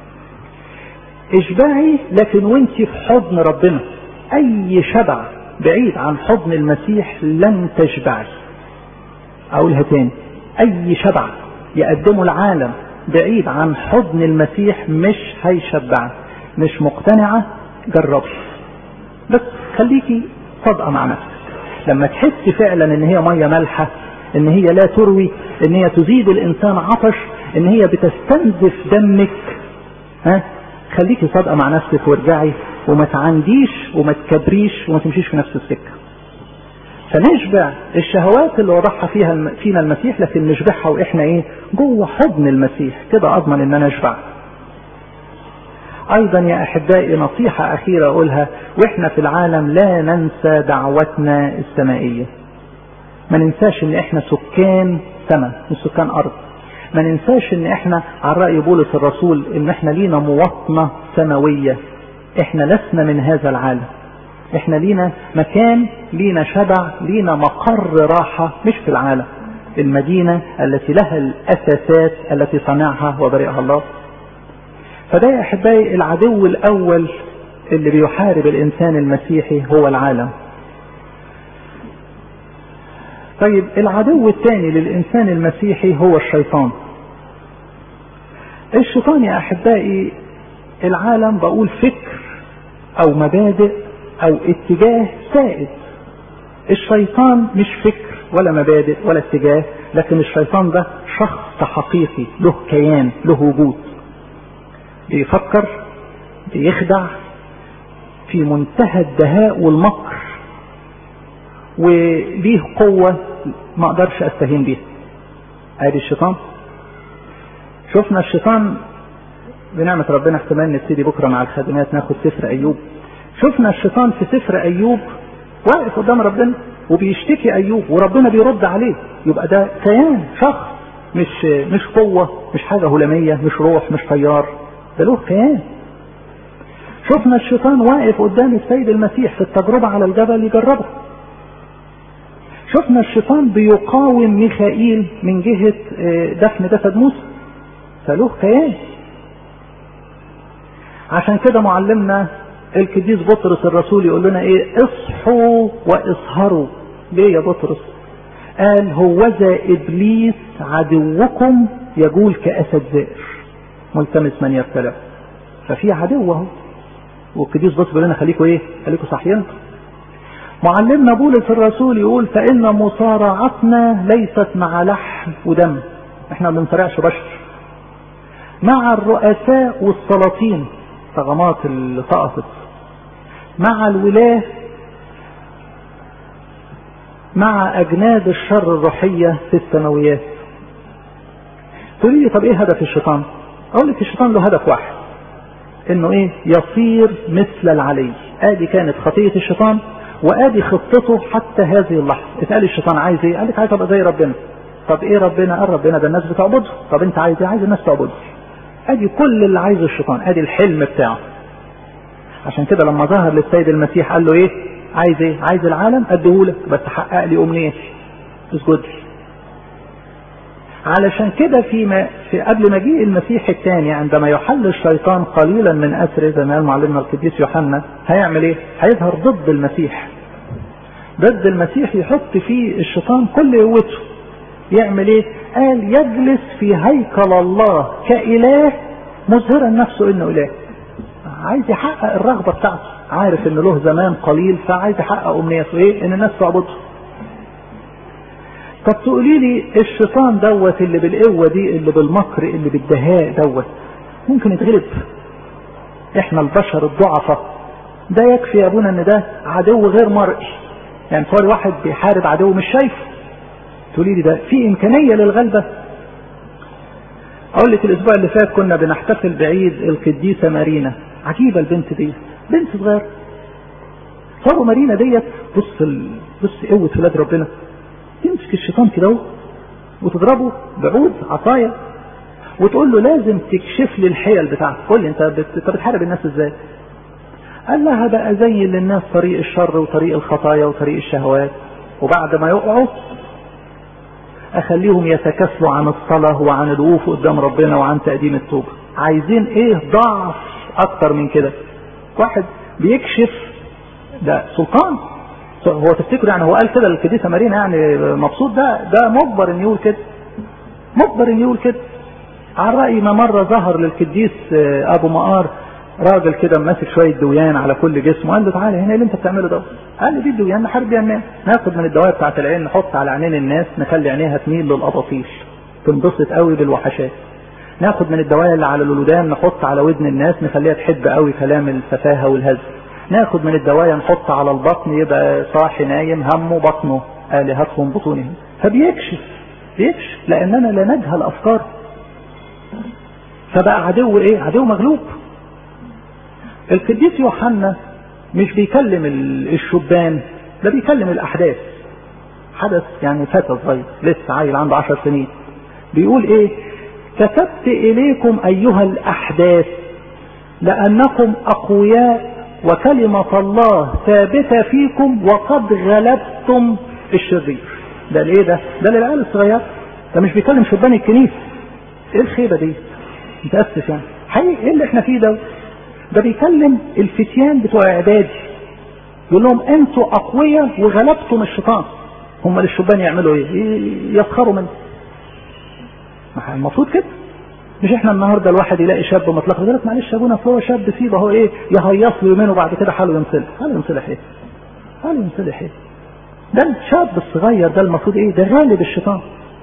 S1: اشبعي لكن وانت في حضن ربنا اي شبع بعيد عن حضن المسيح لن تشبعي اقولها تاني اي شبع يقدمه العالم بعيد عن حضن المسيح مش هيشبعك مش مقتنعة جربي بس خليكي صادقة مع نفسك لما تحس فعلا ان هي مية مالحة ان هي لا تروي ان هي تزيد الانسان عطش ان هي بتستنزف دمك ها خليكي صادقة مع نفسك وارجعي وما تعنديش وما تكبريش وما تمشيش في نفس السكة فنشبع الشهوات اللي وضعها فيها فينا المسيح لكن نشبعها واحنا ايه جوه حضن المسيح كده اضمن ان انا اشبع ايضا يا احبائي نصيحة اخيرة اقولها واحنا في العالم لا ننسى دعوتنا السمائية ما ننساش ان احنا سكان سماء مش سكان ارض ما ننساش ان احنا على رأي بولس الرسول ان احنا لينا مواطنة سماوية احنا لسنا من هذا العالم احنا لينا مكان لينا شبع لينا مقر راحة مش في العالم المدينة التي لها الاساسات التي صنعها وبرئها الله فده يا احبائي العدو الاول اللي بيحارب الانسان المسيحي هو العالم طيب العدو الثاني للانسان المسيحي هو الشيطان الشيطان يا احبائي العالم بقول فكر او مبادئ او اتجاه سائد الشيطان مش فكر ولا مبادئ ولا اتجاه لكن الشيطان ده شخص حقيقي له كيان له وجود بيفكر بيخدع في منتهى الدهاء والمكر وليه قوة ما اقدرش استهين بيها ادي الشيطان شفنا الشيطان بنعمة ربنا احتمال نبتدي بكرة مع الخادمات ناخد سفر أيوب شفنا الشيطان في سفر أيوب واقف قدام ربنا وبيشتكي أيوب وربنا بيرد عليه يبقى ده كيان شخص مش مش قوة مش حاجة هلامية مش روح مش طيار ده له كيان شفنا الشيطان واقف قدام السيد المسيح في التجربة على الجبل يجربه شفنا الشيطان بيقاوم ميخائيل من جهة دفن جسد موسى فله كيان عشان كده معلمنا القديس بطرس الرسول يقول لنا ايه اصحوا واسهروا ليه يا بطرس قال هوذا ابليس عدوكم يجول كاسد زائر ملتمس من يبتلع ففي عدو اهو والقديس بطرس بيقول لنا خليكوا ايه خليكوا صاحيين معلمنا بولس الرسول يقول فان مصارعتنا ليست مع لحم ودم احنا ما بنصارعش بشر مع الرؤساء والسلاطين طغمات اللي سقطت مع الولاة مع أجناد الشر الروحية في السماويات تقولي لي طب ايه هدف الشيطان اقول لك الشيطان له هدف واحد انه ايه يصير مثل العلي ادي كانت خطية الشيطان وادي خطته حتى هذه اللحظة اتقال الشيطان عايز ايه قال لك عايز ابقى زي ربنا طب ايه ربنا قال ربنا ده الناس بتعبده طب انت عايز ايه عايز الناس تعبده ادي كل اللي عايزه الشيطان ادي الحلم بتاعه عشان كده لما ظهر للسيد المسيح قال له ايه عايز ايه عايز العالم اديهولك بس حقق لي امنيتي اسجد لي علشان كده في, ما في قبل مجيء المسيح الثاني عندما يحل الشيطان قليلا من اسره زي ما قال معلمنا القديس يوحنا هيعمل ايه هيظهر ضد المسيح ضد المسيح يحط فيه الشيطان كل قوته يعمل ايه قال يجلس في هيكل الله كإله مظهرا نفسه انه اله عايز يحقق الرغبة بتاعته عارف ان له زمان قليل فعايز يحقق امنيته ايه ان الناس تعبده طب تقولي لي الشيطان دوت اللي بالقوة دي اللي بالمكر اللي بالدهاء دوت ممكن يتغلب احنا البشر الضعفاء ده يكفي يا ابونا ان ده عدو غير مرئي يعني صار واحد بيحارب عدو مش شايفه تقولي لي ده في امكانية للغلبة اقول لك الاسبوع اللي فات كنا بنحتفل بعيد القديسة مارينا عجيبة البنت دي بنت صغيرة صاروا مارينا ديت بص ال... بص قوة ولاد ربنا تمسك الشيطان كده وتضربه بعود عصاية وتقول له لازم تكشف لي الحيل بتاعتك قول لي انت بت... انت بتحارب الناس ازاي قال لها بقى زي للناس طريق الشر وطريق الخطايا وطريق الشهوات وبعد ما يقعوا اخليهم يتكاسلوا عن الصلاة وعن الوقوف قدام ربنا وعن تقديم التوبة عايزين ايه ضعف اكتر من كده واحد بيكشف ده سلطان هو تفتكر يعني هو قال كده للقديسه مارينا يعني مبسوط ده ده مجبر ان يقول كده مجبر ان يقول كده على راي ما مره ظهر للقديس ابو مقار راجل كده ماسك شويه دويان على كل جسمه قال له تعالى هنا ايه اللي انت بتعمله ده قال له دي الدويان نحارب بيها الناس ناخد من الدواء بتاعت العين نحط على عينين الناس نخلي عينيها تميل للاباطيل تنبسط قوي بالوحشات ناخد من الدواء اللي على الولدان نحط على ودن الناس نخليها تحب قوي كلام السفاهه والهزل ناخد من الدوايا نحط على البطن يبقى صاحي نايم همه بطنه آلهتهم بطونهم فبيكشف بيكشف لأننا لا نجهل أفكار فبقى عدو إيه عدو مغلوب القديس يوحنا مش بيكلم الشبان ده بيكلم الأحداث حدث يعني فتى صغير لسه عيل عنده عشر سنين بيقول ايه كتبت اليكم ايها الاحداث لانكم اقوياء وكلمة الله ثابتة فيكم وقد غلبتم الشرير ده ليه ده ده للعيال الصغير ده مش بيكلم شبان الكنيسة ايه الخيبة دي متأسف يعني حقيقي ايه اللي احنا فيه ده ده بيكلم الفتيان بتوع اعدادي يقول لهم انتوا اقوياء وغلبتم الشيطان هم للشبان يعملوا ايه يسخروا منه المفروض كده مش احنا النهارده الواحد يلاقي شاب مطلق يقول لك معلش يا ابونا هو شاب سيبه اهو ايه يهيص له يومين وبعد كده حاله ينصلح حاله ينصلح ايه؟ حاله ينصلح ايه؟ ده الشاب الصغير ده المفروض ايه؟ ده غالب الشيطان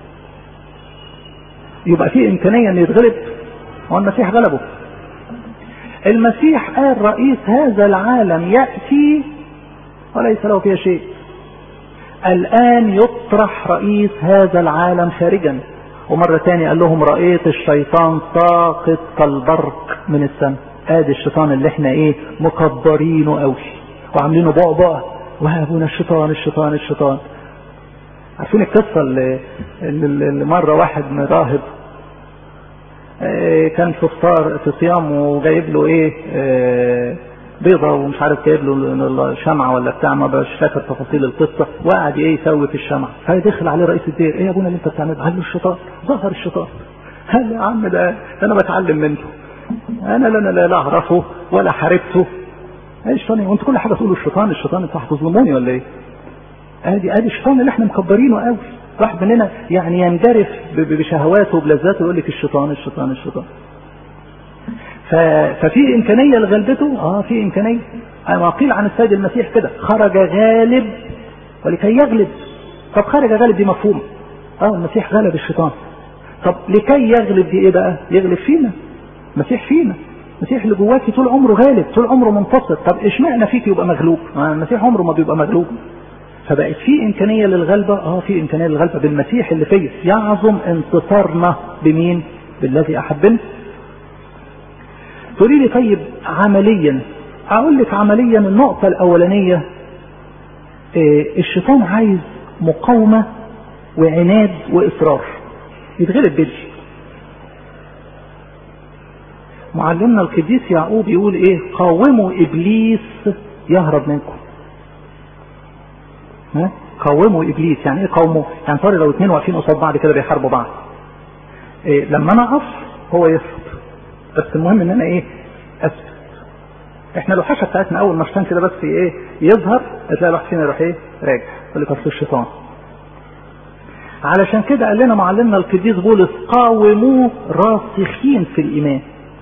S1: يبقى في امكانيه انه يتغلب هو المسيح غلبه المسيح قال رئيس هذا العالم ياتي وليس له فيها شيء الان يطرح رئيس هذا العالم خارجا ومرة تاني قال لهم رأيت الشيطان ساقط كالبرق من السماء ادي الشيطان اللي احنا ايه مكبرينه قوي وعاملينه بعبع وهابونا الشيطان الشيطان الشيطان عارفين القصة اللي, اللي مرة واحد من راهب اه كان في فطار في صيام وجايب له ايه اه بيضة ومش عارف جايب له شمعة ولا بتاع ما بقاش فاكر تفاصيل القصة وقعد ايه يسوي في الشمعة فيدخل عليه رئيس الدير ايه يا ابونا اللي انت بتعمله قال له الشيطان ظهر الشيطان قال يا عم ده انا بتعلم منه انا لا لا لا اعرفه ولا حاربته ايه الشيطان وانت كل حاجه تقولوا الشيطان الشيطان انتوا هتظلموني ولا ايه؟ ادي ادي الشيطان اللي احنا مكبرينه قوي واحد مننا يعني ينجرف بشهواته وبلذاته ويقول لك الشيطان الشيطان الشيطان ففي امكانيه لغلبته اه في امكانيه ما قيل عن السيد المسيح كده خرج غالب ولكي يغلب طب خرج غالب دي مفهومه اه المسيح غلب الشيطان طب لكي يغلب دي ايه بقى يغلب فينا المسيح فينا المسيح اللي جواكي طول عمره غالب طول عمره منتصر طب اشمعنى فيك يبقى مغلوب المسيح عمره ما بيبقى مغلوب فبقت في امكانيه للغلبه اه في امكانيه للغلبه بالمسيح اللي فيا يعظم انتصارنا بمين بالذي احبنا تقولي لي طيب عمليا اقول لك عمليا النقطه الاولانيه إيه الشيطان عايز مقاومه وعناد واصرار يتغلب بيجي معلمنا القديس يعقوب يقول ايه قاوموا ابليس يهرب منكم ها قاوموا ابليس يعني ايه قاوموا يعني صار لو اتنين واقفين قصاد بعض كده بيحاربوا بعض إيه لما انا اقف هو يسقط بس المهم ان انا ايه اسكت احنا الوحشه بتاعتنا اول ما الشيطان كده بس ايه يظهر هتلاقي الواحد فينا يروح ايه راجع يقول لك اصل الشيطان علشان كده قال لنا معلمنا القديس بولس قاوموا راسخين في الايمان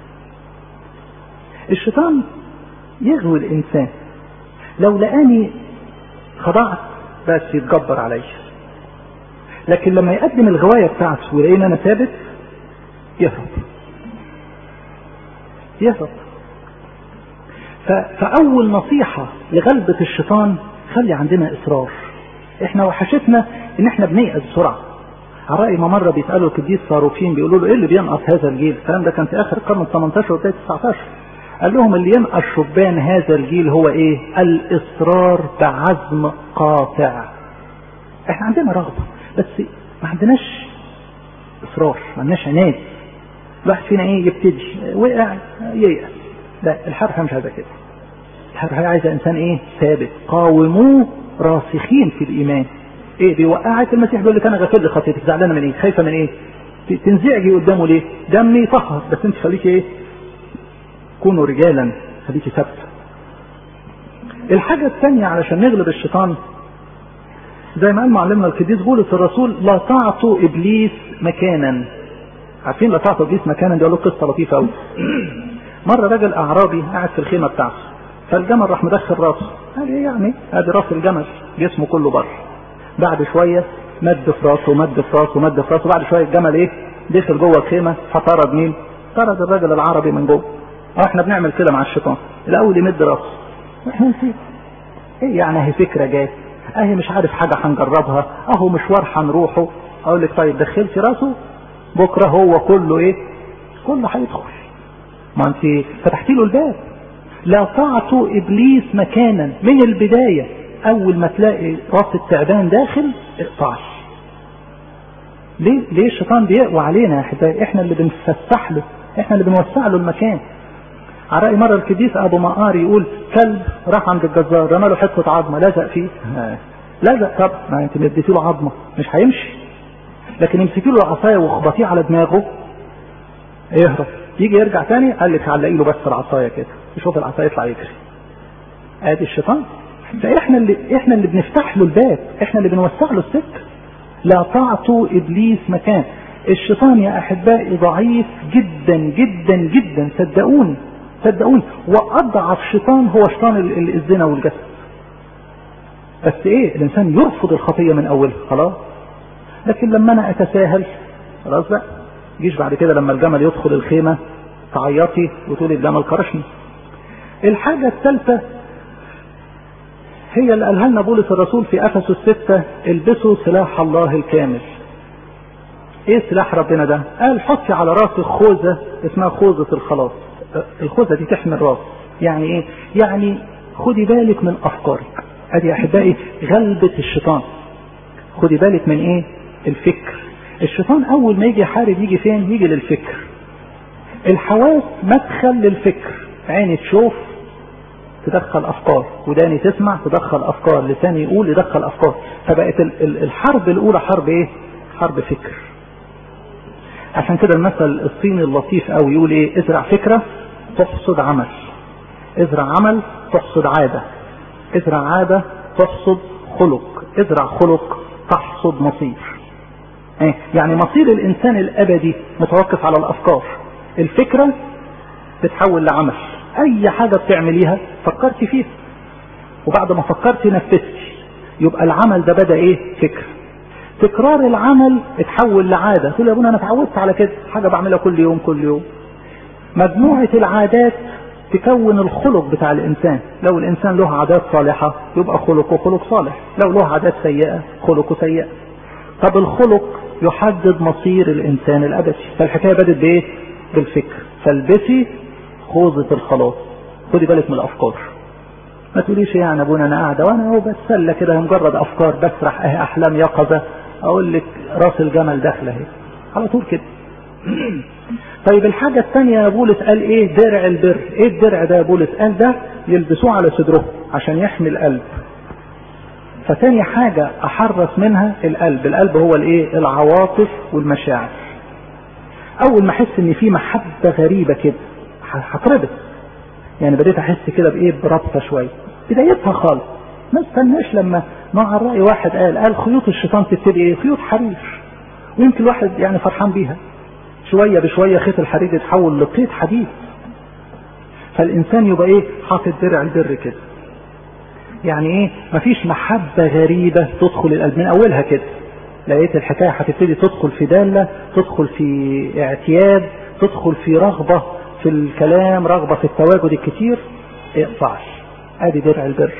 S1: الشيطان يغوي الانسان لو لقاني خضعت بس يتجبر عليا لكن لما يقدم الغوايه بتاعته ويلاقيني انا ثابت يهرب يهرب فاول نصيحه لغلبه الشيطان خلي عندنا اصرار احنا وحشتنا ان احنا بنيأس بسرعه على رأي ما مرة بيسألوا القديس صاروفين بيقولوا له ايه اللي بينقص هذا الجيل؟ الكلام ده كان في اخر القرن ال 18 وبداية 19 قال لهم اللي ينقص شبان هذا الجيل هو ايه الاصرار بعزم قاطع احنا عندنا رغبة بس ما عندناش اصرار ما عندناش عناد الواحد فينا ايه يبتدي وقع ييأس لا الحرفة مش عايزة كده الحرفة عايزة انسان ايه ثابت قاوموه راسخين في الايمان ايه بيوقعك المسيح بيقول لك انا غفر لي خطيتك زعلانه من ايه خايفه من ايه تنزعجي قدامه ليه دمي طهر بس انت خليكي ايه كونوا رجالا خليكي ثابته الحاجة الثانية علشان نغلب الشيطان زي ما قال معلمنا القديس بولس الرسول لا تعطوا ابليس مكانا عارفين لا تعطوا ابليس مكانا دي له قصه لطيفه قوي مره راجل اعرابي قاعد في الخيمه بتاعته فالجمل راح مدخل راسه قال ايه يعني ادي راس الجمل جسمه كله بره بعد شويه مد في راسه مد في راسه مد في راسه بعد شويه الجمل ايه دخل جوه الخيمه فطرد مين؟ طرد الراجل العربي من جوه اه احنا بنعمل كده مع الشيطان الاول يمد راسه احنا نسيب ايه يعني اهي فكره جات اهي مش عارف حاجه هنجربها اهو مشوار هنروحه اقول لك طيب دخلتي راسه بكره هو كله ايه كله هيدخل ما انت فتحتي له الباب لا تعطوا ابليس مكانا من البدايه اول ما تلاقي راس التعبان داخل اقطعي ليه ليه الشيطان بيقوى علينا يا احبائي احنا اللي بنفسح له احنا اللي بنوسع له المكان على رأي مرة القديس ابو مقار يقول كلب راح عند الجزار رمى له حته عظمه لزق فيه لزق طب ما انت اديتي له عظمه مش هيمشي لكن امسكي له العصايه واخبطيه على دماغه يهرب يجي يرجع تاني قال لك علقي له بس العصايه كده يشوف العصايه يطلع يجري ادي الشيطان فاحنا اللي احنا اللي بنفتح له الباب احنا اللي بنوسع له السكه لا تعطوا ابليس مكان الشيطان يا احبائي ضعيف جدا جدا جدا صدقوني صدقوني واضعف شيطان هو شيطان الزنا والجسد بس ايه الانسان يرفض الخطيه من اولها خلاص لكن لما انا اتساهل خلاص بقى جيش بعد كده لما الجمل يدخل الخيمه تعيطي وتقولي الجمل كرشني الحاجه الثالثه هي اللي قالها لنا بولس الرسول في افسس الستة البسوا سلاح الله الكامل ايه سلاح ربنا ده قال حطي على راسك خوذة اسمها خوذة الخلاص الخوذة دي تحمي الراس يعني ايه يعني خدي بالك من افكارك ادي احبائي غلبة الشيطان خدي بالك من ايه الفكر الشيطان اول ما يجي يحارب يجي فين يجي للفكر الحواس مدخل للفكر عيني تشوف تدخل افكار وداني تسمع تدخل افكار لساني يقول يدخل افكار فبقت الحرب الاولى حرب ايه حرب فكر عشان كده المثل الصيني اللطيف قوي يقول ايه ازرع فكرة تحصد عمل ازرع عمل تحصد عادة ازرع عادة تحصد خلق ازرع خلق تحصد مصير ايه يعني مصير الانسان الابدي متوقف على الافكار الفكرة بتحول لعمل اي حاجة بتعمليها فكرتي فيها وبعد ما فكرت نفذتي يبقى العمل ده بدأ ايه فكر تكرار العمل اتحول لعادة تقول يا ابونا انا اتعودت على كده حاجة بعملها كل يوم كل يوم مجموعة العادات تكون الخلق بتاع الانسان لو الانسان له عادات صالحة يبقى خلقه خلق صالح لو له عادات سيئة خلقه سيئة طب الخلق يحدد مصير الانسان الابدي فالحكاية بدت بايه بالفكر فالبسي خوذة الخلاص خدي بالك من الافكار ما تقوليش يعني ابونا انا قاعده وانا اهو بتسلى كده مجرد افكار بسرح اهي احلام يقظه اقول لك راس الجمل داخله اهي على طول كده طيب الحاجة الثانية يا بولس قال ايه درع البر ايه الدرع ده يا بولس قال ده يلبسوه على صدره عشان يحمي القلب فتاني حاجة احرص منها القلب القلب هو الايه العواطف والمشاعر اول ما احس ان في محبة غريبة كده هتربط يعني بديت احس كده بايه بربطة شوية بدايتها خالص ما استناش لما مع الرأي واحد قال قال خيوط الشيطان تبتدي ايه خيوط حرير ويمكن الواحد يعني فرحان بيها شوية بشوية خيط الحرير يتحول لقيط حديد فالانسان يبقى ايه حاطط درع البر كده يعني ايه مفيش محبة غريبة تدخل القلب من اولها كده لقيت الحكاية هتبتدي تدخل في دالة تدخل في اعتياد تدخل في رغبة في الكلام رغبة في التواجد الكتير اقطعش ادي درع البر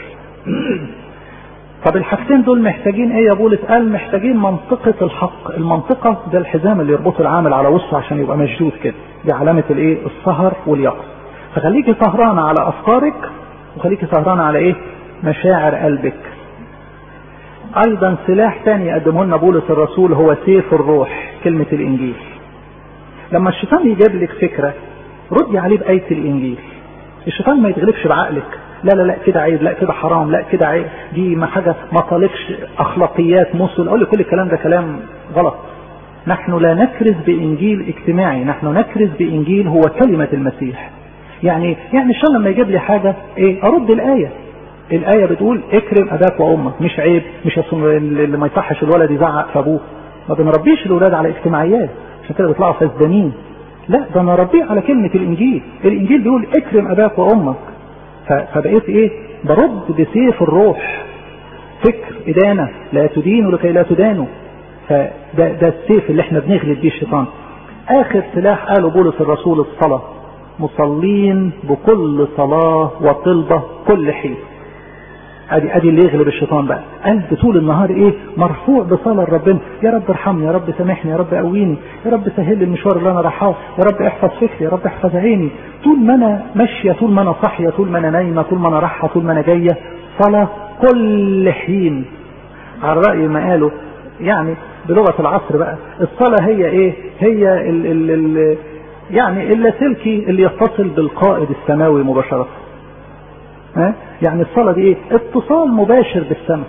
S1: طب الحاجتين دول محتاجين ايه يا بولس قال محتاجين منطقة الحق المنطقة ده الحزام اللي يربطه العامل على وسطه عشان يبقى مشدود كده دي علامة الايه السهر واليقظة فخليكي سهرانة على افكارك وخليكي سهرانة على ايه مشاعر قلبك ايضا سلاح تاني يقدمه لنا بولس الرسول هو سيف الروح كلمة الانجيل لما الشيطان يجيب لك فكرة ردي عليه بآية الانجيل الشيطان ما يتغلبش بعقلك لا لا لا كده عيب لا كده حرام لا كده عيب دي ما حاجة ما طالقش اخلاقيات مسل اقول لك كل الكلام ده كلام غلط نحن لا نكرز بانجيل اجتماعي نحن نكرز بانجيل هو كلمة المسيح يعني يعني الشيطان لما يجيب لي حاجة ايه ارد الاية الآية بتقول اكرم أباك وأمك مش عيب مش اللي ما يصحش الولد يزعق في أبوه ما بنربيش الأولاد على اجتماعيات عشان كده بيطلعوا فاسدانين لا ده أنا أربيه على كلمة الإنجيل الإنجيل بيقول اكرم أباك وأمك فبقيت إيه برد بسيف الروح فكر إدانة لا تدين لكي لا تدانوا فده ده السيف اللي احنا بنغلب بيه الشيطان آخر سلاح قاله بولس الرسول الصلاة مصلين بكل صلاة وطلبة كل حين ادي ادي اللي يغلب الشيطان بقى قلب طول النهار ايه مرفوع بصلاه لربنا يا رب ارحمني يا رب سامحني يا رب قويني يا رب سهل لي المشوار اللي انا رايحاه يا رب احفظ فكري يا رب احفظ عيني طول ما انا ماشيه طول ما انا صاحيه طول ما انا نايمه طول ما انا رايحه طول ما انا جايه صلاه كل حين على راي ما قالوا يعني بلغه العصر بقى الصلاه هي ايه هي ال ال ال يعني اللاسلكي اللي يتصل بالقائد السماوي مباشره ها يعني الصلاة دي ايه اتصال مباشر بالسماء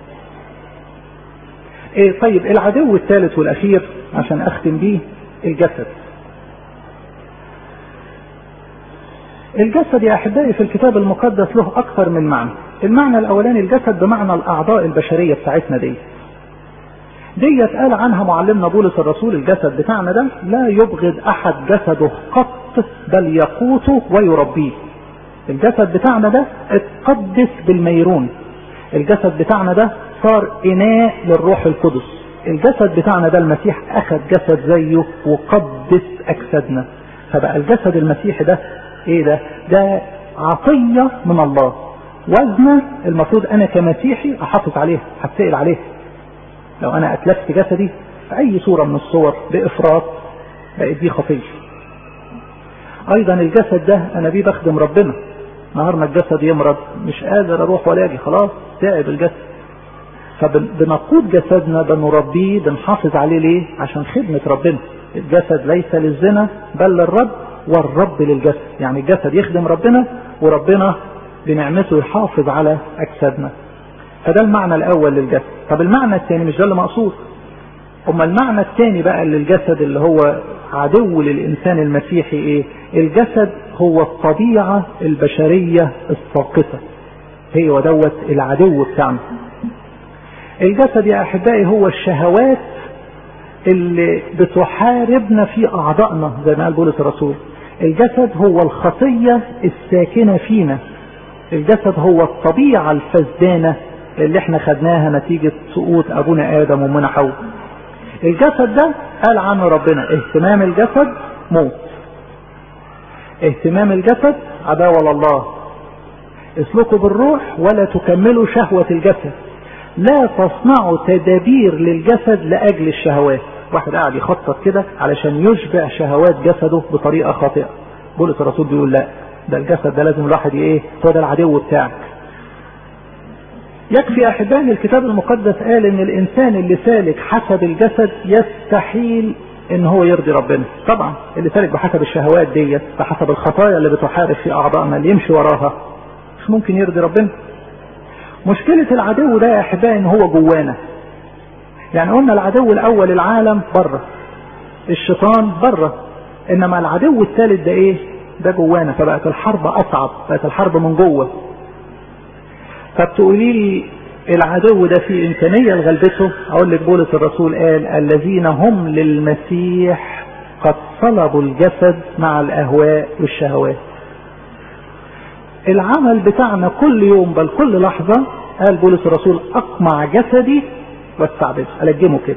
S1: ايه طيب العدو الثالث والاخير عشان اختم بيه الجسد الجسد يا احبائي في الكتاب المقدس له اكثر من معنى المعنى الاولاني الجسد بمعنى الاعضاء البشرية بتاعتنا دي ديت قال عنها معلمنا بولس الرسول الجسد بتاعنا ده لا يبغض احد جسده قط بل يقوته ويربيه الجسد بتاعنا ده اتقدس بالميرون الجسد بتاعنا ده صار اناء للروح القدس الجسد بتاعنا ده المسيح اخذ جسد زيه وقدس اجسادنا فبقى الجسد المسيحي ده ايه ده ده عطية من الله وزنه المفروض انا كمسيحي احافظ عليه هتسأل عليه لو انا اتلفت جسدي في اي صورة من الصور بافراط بقت دي خطية ايضا الجسد ده انا بيه بخدم ربنا نهار ما الجسد يمرض مش قادر اروح ولا اجي خلاص تعب الجسد فبنقود جسدنا بنربيه بنحافظ عليه ليه عشان خدمة ربنا الجسد ليس للزنا بل للرب والرب للجسد يعني الجسد يخدم ربنا وربنا بنعمته يحافظ على اجسادنا فده المعنى الاول للجسد طب المعنى الثاني مش ده اللي مقصود اما المعنى الثاني بقى للجسد اللي هو عدو للانسان المسيحي ايه الجسد هو الطبيعة البشرية الساقطة هي ودوت العدو بتاعنا الجسد يا احبائي هو الشهوات اللي بتحاربنا في اعضائنا زي ما قال بولس الرسول الجسد هو الخطية الساكنة فينا الجسد هو الطبيعة الفزدانة اللي احنا خدناها نتيجة سقوط ابونا ادم وامنا حواء الجسد ده قال عنه ربنا اهتمام الجسد موت اهتمام الجسد عداوة لله اسلكوا بالروح ولا تكملوا شهوة الجسد لا تصنعوا تدابير للجسد لأجل الشهوات واحد قاعد يخطط كده علشان يشبع شهوات جسده بطريقة خاطئة بولس الرسول بيقول لا ده الجسد ده لازم الواحد ايه هو ده العدو بتاعك يكفي احبائي الكتاب المقدس قال ان الانسان اللي سالك حسب الجسد يستحيل ان هو يرضي ربنا طبعا اللي سالك بحسب الشهوات ديت بحسب الخطايا اللي بتحارب في اعضائنا اللي يمشي وراها مش ممكن يرضي ربنا مشكلة العدو ده يا احبائي ان هو جوانا يعني قلنا العدو الاول العالم بره الشيطان بره انما العدو الثالث ده ايه ده جوانا فبقت الحرب اصعب بقت الحرب من جوه فبتقولي لي العدو ده في امكانيه لغلبته اقول لك بولس الرسول قال الذين هم للمسيح قد صلبوا الجسد مع الاهواء والشهوات العمل بتاعنا كل يوم بل كل لحظة قال بولس الرسول اقمع جسدي واستعبده الجمه كده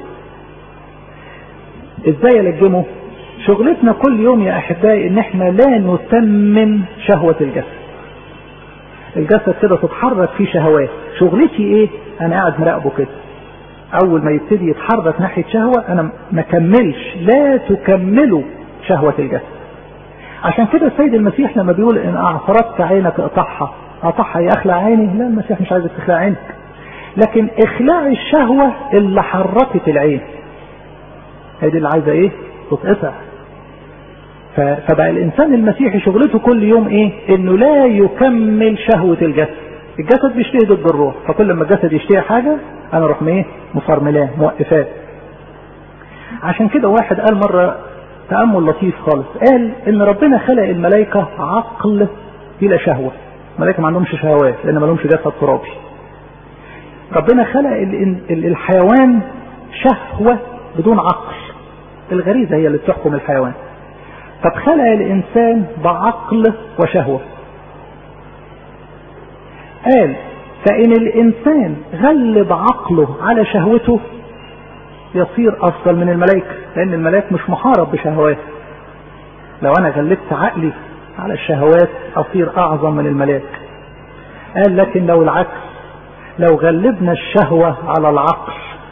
S1: ازاي الجمه شغلتنا كل يوم يا احبائي ان احنا لا نتمم شهوة الجسد الجسد كده تتحرك فيه شهوات شغلتي ايه انا قاعد مراقبه كده اول ما يبتدي يتحرك ناحية شهوة انا ما كملش لا تكملوا شهوة الجسد عشان كده السيد المسيح لما بيقول ان اعثرتك عينك اقطعها اقطعها يا اخلع عيني لا المسيح مش عايزك تخلع عينك لكن اخلاع الشهوة اللي حركت العين هي دي اللي عايزة ايه تتقطع فبقى الانسان المسيحي شغلته كل يوم ايه انه لا يكمل شهوة الجسد الجسد بيشتهي ضد الروح فكل ما الجسد يشتهي حاجة انا اروح ايه مفرملاه موقفاه عشان كده واحد قال مرة تأمل لطيف خالص قال ان ربنا خلق الملائكة عقل بلا شهوة الملائكة ما عندهمش شهوات لان ما لهمش جسد ترابي ربنا خلق الحيوان شهوة بدون عقل الغريزة هي اللي بتحكم الحيوان طب خلق الانسان بعقل وشهوة قال فان الانسان غلب عقله على شهوته يصير افضل من الملائكة لان الملائكة مش محارب بشهوات لو انا غلبت عقلي على الشهوات اصير اعظم من الملائكة قال لكن لو العكس لو غلبنا الشهوة على العقل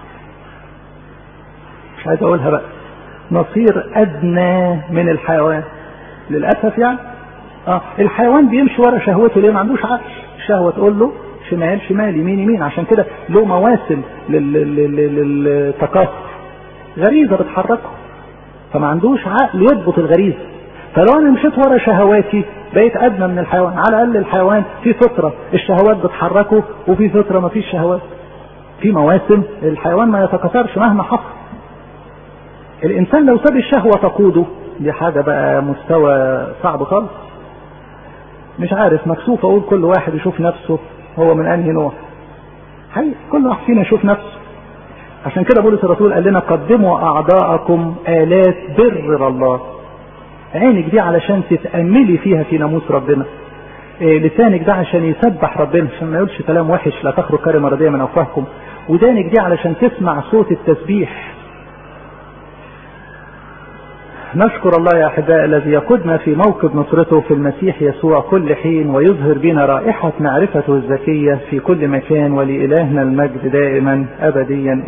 S1: مش عايز اقولها بقى نصير ادنى من الحيوان للاسف يعني اه الحيوان بيمشي ورا شهوته ليه ما عندوش عقل الشهوه تقول له شمال شمال يمين يمين عشان كده له مواسم للتكاثر غريزه بتحركه فما عندوش عقل يضبط الغريزه فلو انا مشيت ورا شهواتي بقيت ادنى من الحيوان على الاقل الحيوان في فطره الشهوات بتحركه وفي فطره ما فيش شهوات في مواسم الحيوان ما يتكاثرش مهما حصل الانسان لو ساب الشهوة تقوده دي حاجة بقى مستوى صعب خالص مش عارف مكسوف اقول كل واحد يشوف نفسه هو من انهي نوع حقيقي كل واحد فينا يشوف نفسه عشان كده بولس الرسول قال لنا قدموا اعضاءكم الات بر الله عينك دي علشان تتأملي فيها في ناموس ربنا إيه لسانك ده عشان يسبح ربنا عشان ما يقولش كلام وحش لا تخرج كلمة رديئة من افواهكم ودانك دي علشان تسمع صوت التسبيح نشكر الله يا أحباء الذي يقودنا في موكب نصرته في المسيح يسوع كل حين ويظهر بنا رائحة معرفته الزكية في كل مكان ولإلهنا المجد دائما أبديا